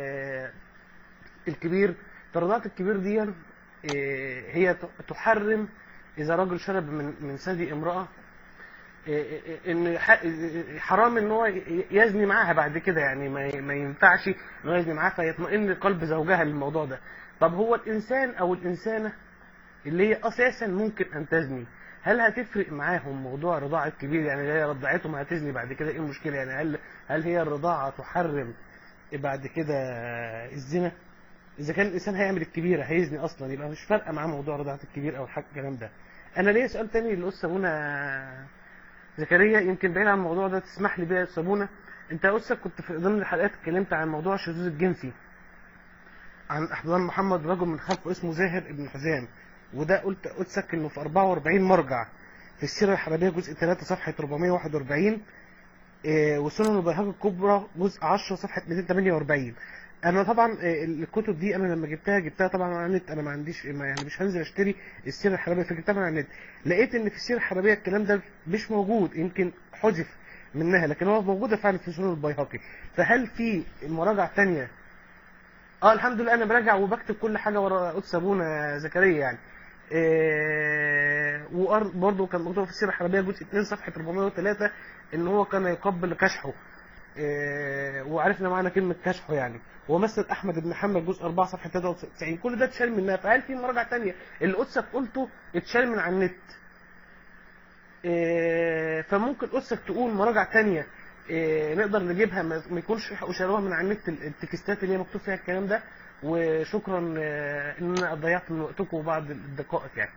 الكبير فرضاعه الكبير دي هي تحرم اذا رجل شرب من من ثدي امراه إيه إيه ان ح- حرام ان هو يزني معاها بعد كده يعني ما ما ينفعش ان هو يزني معاها فيطمئن قلب زوجها للموضوع ده طب هو الانسان او الانسانه اللي هي اساسا ممكن ان تزني هل هتفرق معاهم موضوع رضاعة الكبير يعني هي رضعتهم هتزني بعد كده ايه المشكله يعني هل هل هي الرضاعه تحرم بعد كده الزنا اذا كان الانسان هيعمل الكبيره هيزني اصلا يبقى مش فارقه معاه موضوع رضاعه الكبير او الحاجة الكلام ده انا ليا سؤال تاني للاستاذ منى زكريا يمكن بعيد عن الموضوع ده تسمح لي بيه يا استاذ منى انت يا استاذ كنت في ضمن الحلقات اتكلمت عن موضوع الشذوذ الجنسي عن احضان محمد رجل من خلفه اسمه زاهر ابن حزام وده قلت قدسك انه في 44 مرجع في السيره الحربيه جزء 3 صفحه 441 إيه، وسنن البيهقي الكبرى جزء 10 صفحه 248 انا طبعا إيه، الكتب دي انا لما جبتها جبتها طبعا على النت انا ما عنديش ما يعني مش هنزل اشتري السيره الحربيه فجبتها من على النت لقيت ان في السيره الحربيه الكلام ده مش موجود يمكن حذف منها لكن هو موجوده فعلا في سنن البيهقي فهل في مراجع تانية اه الحمد لله انا براجع وبكتب كل حاجه ورا قدس ابونا زكريا يعني إيه وبرضه كان مكتوب في السيره الحربيه جزء 2 صفحه 403 ان هو كان يقبل كشحه إيه وعرفنا معنى كلمه كشحه يعني ومثل احمد بن حنبل جزء 4 صفحه 93 كل ده اتشال منها فهل في مراجع تانية اللي قدسك قلته اتشال من على النت إيه فممكن قدسك تقول مراجع تانية إيه نقدر نجيبها ما ما يكونش حقوا شالوها من على النت ال- التكستات اللي هي مكتوب فيها الكلام ده وشكرا آه، ان انا ضيعت من وقتكم بعض الدقائق يعني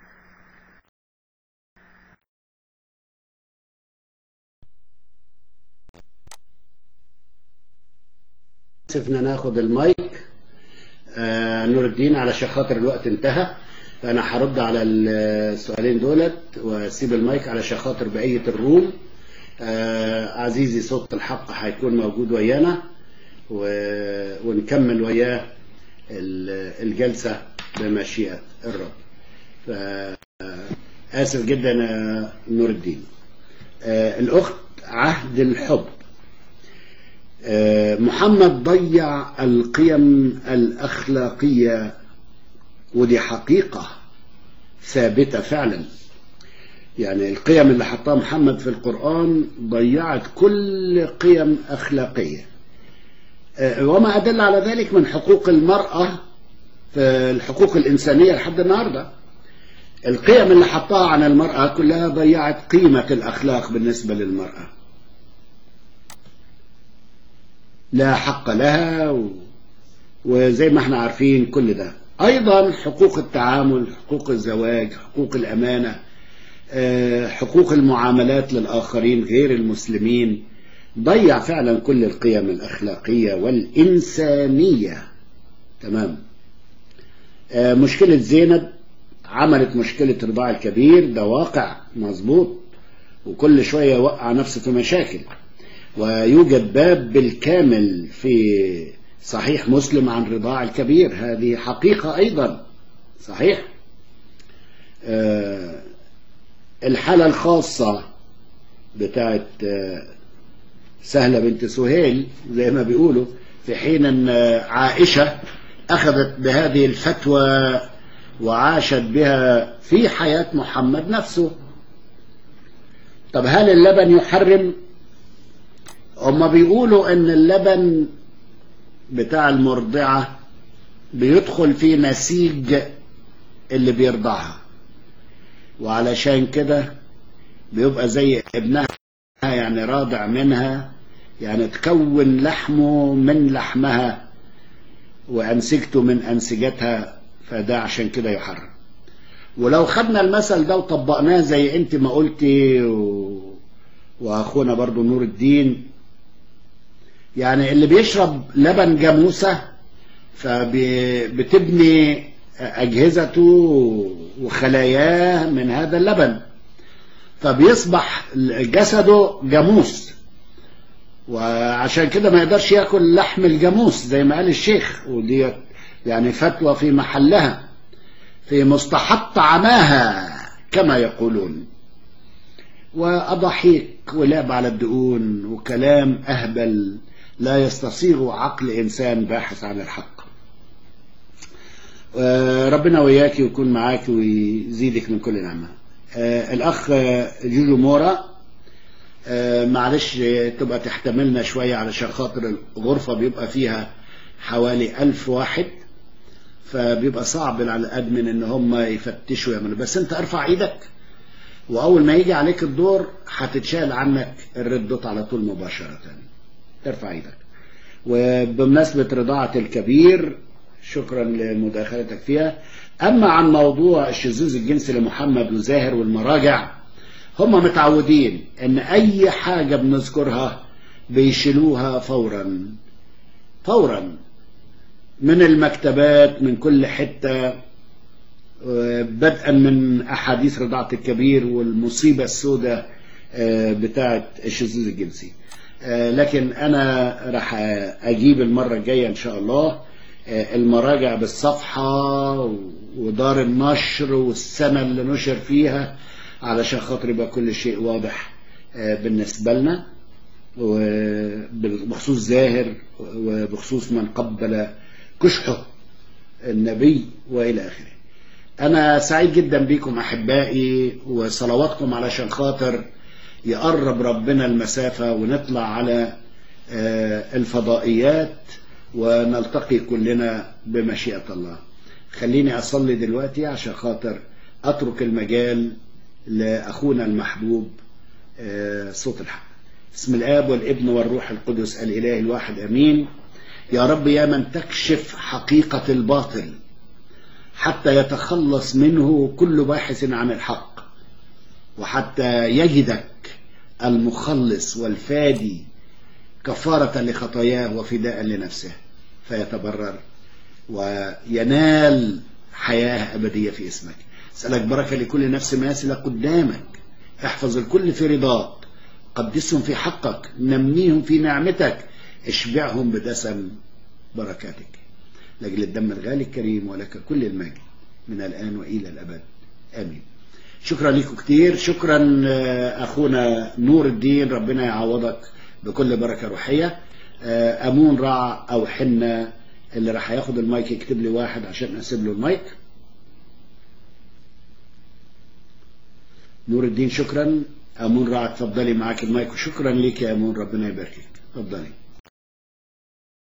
اسفنا ناخد المايك آه نور الدين علشان خاطر الوقت انتهى فانا هرد على السؤالين دولت واسيب المايك علشان خاطر بقيه الروم آه عزيزي صوت الحق هيكون موجود ويانا و... ونكمل وياه ال- الجلسه بمشيئه الرب فآسف جدا يا نور الدين آه الأخت عهد الحب آه، محمد ضيع القيم الأخلاقية ودي حقيقة ثابتة فعلا يعني القيم اللي حطها محمد في القرآن ضيعت كل قيم أخلاقية آه، وما أدل على ذلك من حقوق المرأة في الحقوق الإنسانية لحد النهاردة القيم اللي حطها عن المرأة كلها ضيعت قيمة الأخلاق بالنسبة للمرأة لا حق لها و... وزي ما احنا عارفين كل ده ايضا حقوق التعامل حقوق الزواج حقوق الامانه آه، حقوق المعاملات للاخرين غير المسلمين ضيع فعلا كل القيم الاخلاقيه والانسانيه تمام آه، مشكله زينب عملت مشكله رضاع الكبير ده واقع مظبوط وكل شويه يوقع نفسه في مشاكل ويوجد باب بالكامل في صحيح مسلم عن رضاع الكبير هذه حقيقة أيضا صحيح آه، الحالة الخاصة بتاعت آه، سهلة بنت سهيل زي ما بيقولوا في حين أن آه، عائشة أخذت بهذه الفتوى وعاشت بها في حياة محمد نفسه طب هل اللبن يحرم هما بيقولوا ان اللبن بتاع المرضعة بيدخل في نسيج اللي بيرضعها وعلشان كده بيبقى زي ابنها يعني راضع منها يعني تكون لحمه من لحمها وأنسجته من أنسجتها فده عشان كده يحرم ولو خدنا المثل ده وطبقناه زي انت ما قلتي و... واخونا برضو نور الدين يعني اللي بيشرب لبن جاموسة فبتبني أجهزته وخلاياه من هذا اللبن فبيصبح جسده جاموس وعشان كده ما يقدرش ياكل لحم الجاموس زي ما قال الشيخ ودي يعني فتوى في محلها في مستحط عماها كما يقولون وأضحيك ولعب على الدقون وكلام أهبل لا يستصيغ عقل إنسان باحث عن الحق آه، ربنا وياك ويكون معاك ويزيدك من كل نعمة آه، الأخ آه، جوجو مورا آه، معلش آه، تبقى تحتملنا شوية علشان خاطر الغرفة بيبقى فيها حوالي ألف واحد فبيبقى صعب على الأدمن إن هم يفتشوا يعملوا بس أنت ارفع إيدك وأول ما يجي عليك الدور هتتشال عنك الريد دوت على طول مباشرة ارفع إيدك وبمناسبة رضاعة الكبير شكرا لمداخلتك فيها أما عن موضوع الشذوذ الجنسي لمحمد وزاهر والمراجع هم متعودين ان اي حاجة بنذكرها بيشيلوها فورا فورا من المكتبات من كل حتة آه، بدءا من احاديث رضاعة الكبير والمصيبة السوداء آه، بتاعة الشذوذ الجنسي آه، لكن انا راح اجيب المرة الجاية ان شاء الله آه، المراجع بالصفحة ودار النشر والسنة اللي نشر فيها علشان خاطر يبقى كل شيء واضح آه، بالنسبة لنا وبخصوص زاهر وبخصوص من قبل كشحه النبي وإلى آخره أنا سعيد جدا بكم أحبائي وصلواتكم علشان خاطر يقرب ربنا المسافة ونطلع على آه، الفضائيات ونلتقي كلنا بمشيئة الله خليني أصلي دلوقتي عشان خاطر أترك المجال لأخونا المحبوب آه، صوت الحق بسم الآب والابن والروح القدس الإله الواحد أمين يا رب يا من تكشف حقيقة الباطل حتى يتخلص منه كل باحث عن الحق وحتى يجدك المخلص والفادي كفارة لخطاياه وفداء لنفسه فيتبرر وينال حياة أبدية في اسمك أسألك بركة لكل نفس ماسلة قدامك احفظ الكل في رضاك قدسهم في حقك نميهم في نعمتك اشبعهم بدسم بركاتك لأجل الدم الغالي الكريم ولك كل المجد من الآن وإلى الأبد آمين شكرا لكم كتير شكرا آه، أخونا نور الدين ربنا يعوضك بكل بركة روحية آه، أمون رع أو حنة اللي راح ياخد المايك يكتب لي واحد عشان أسيب له المايك نور الدين شكرا أمون رع اتفضلي معاك المايك وشكرا ليك يا أمون ربنا يباركك اتفضلي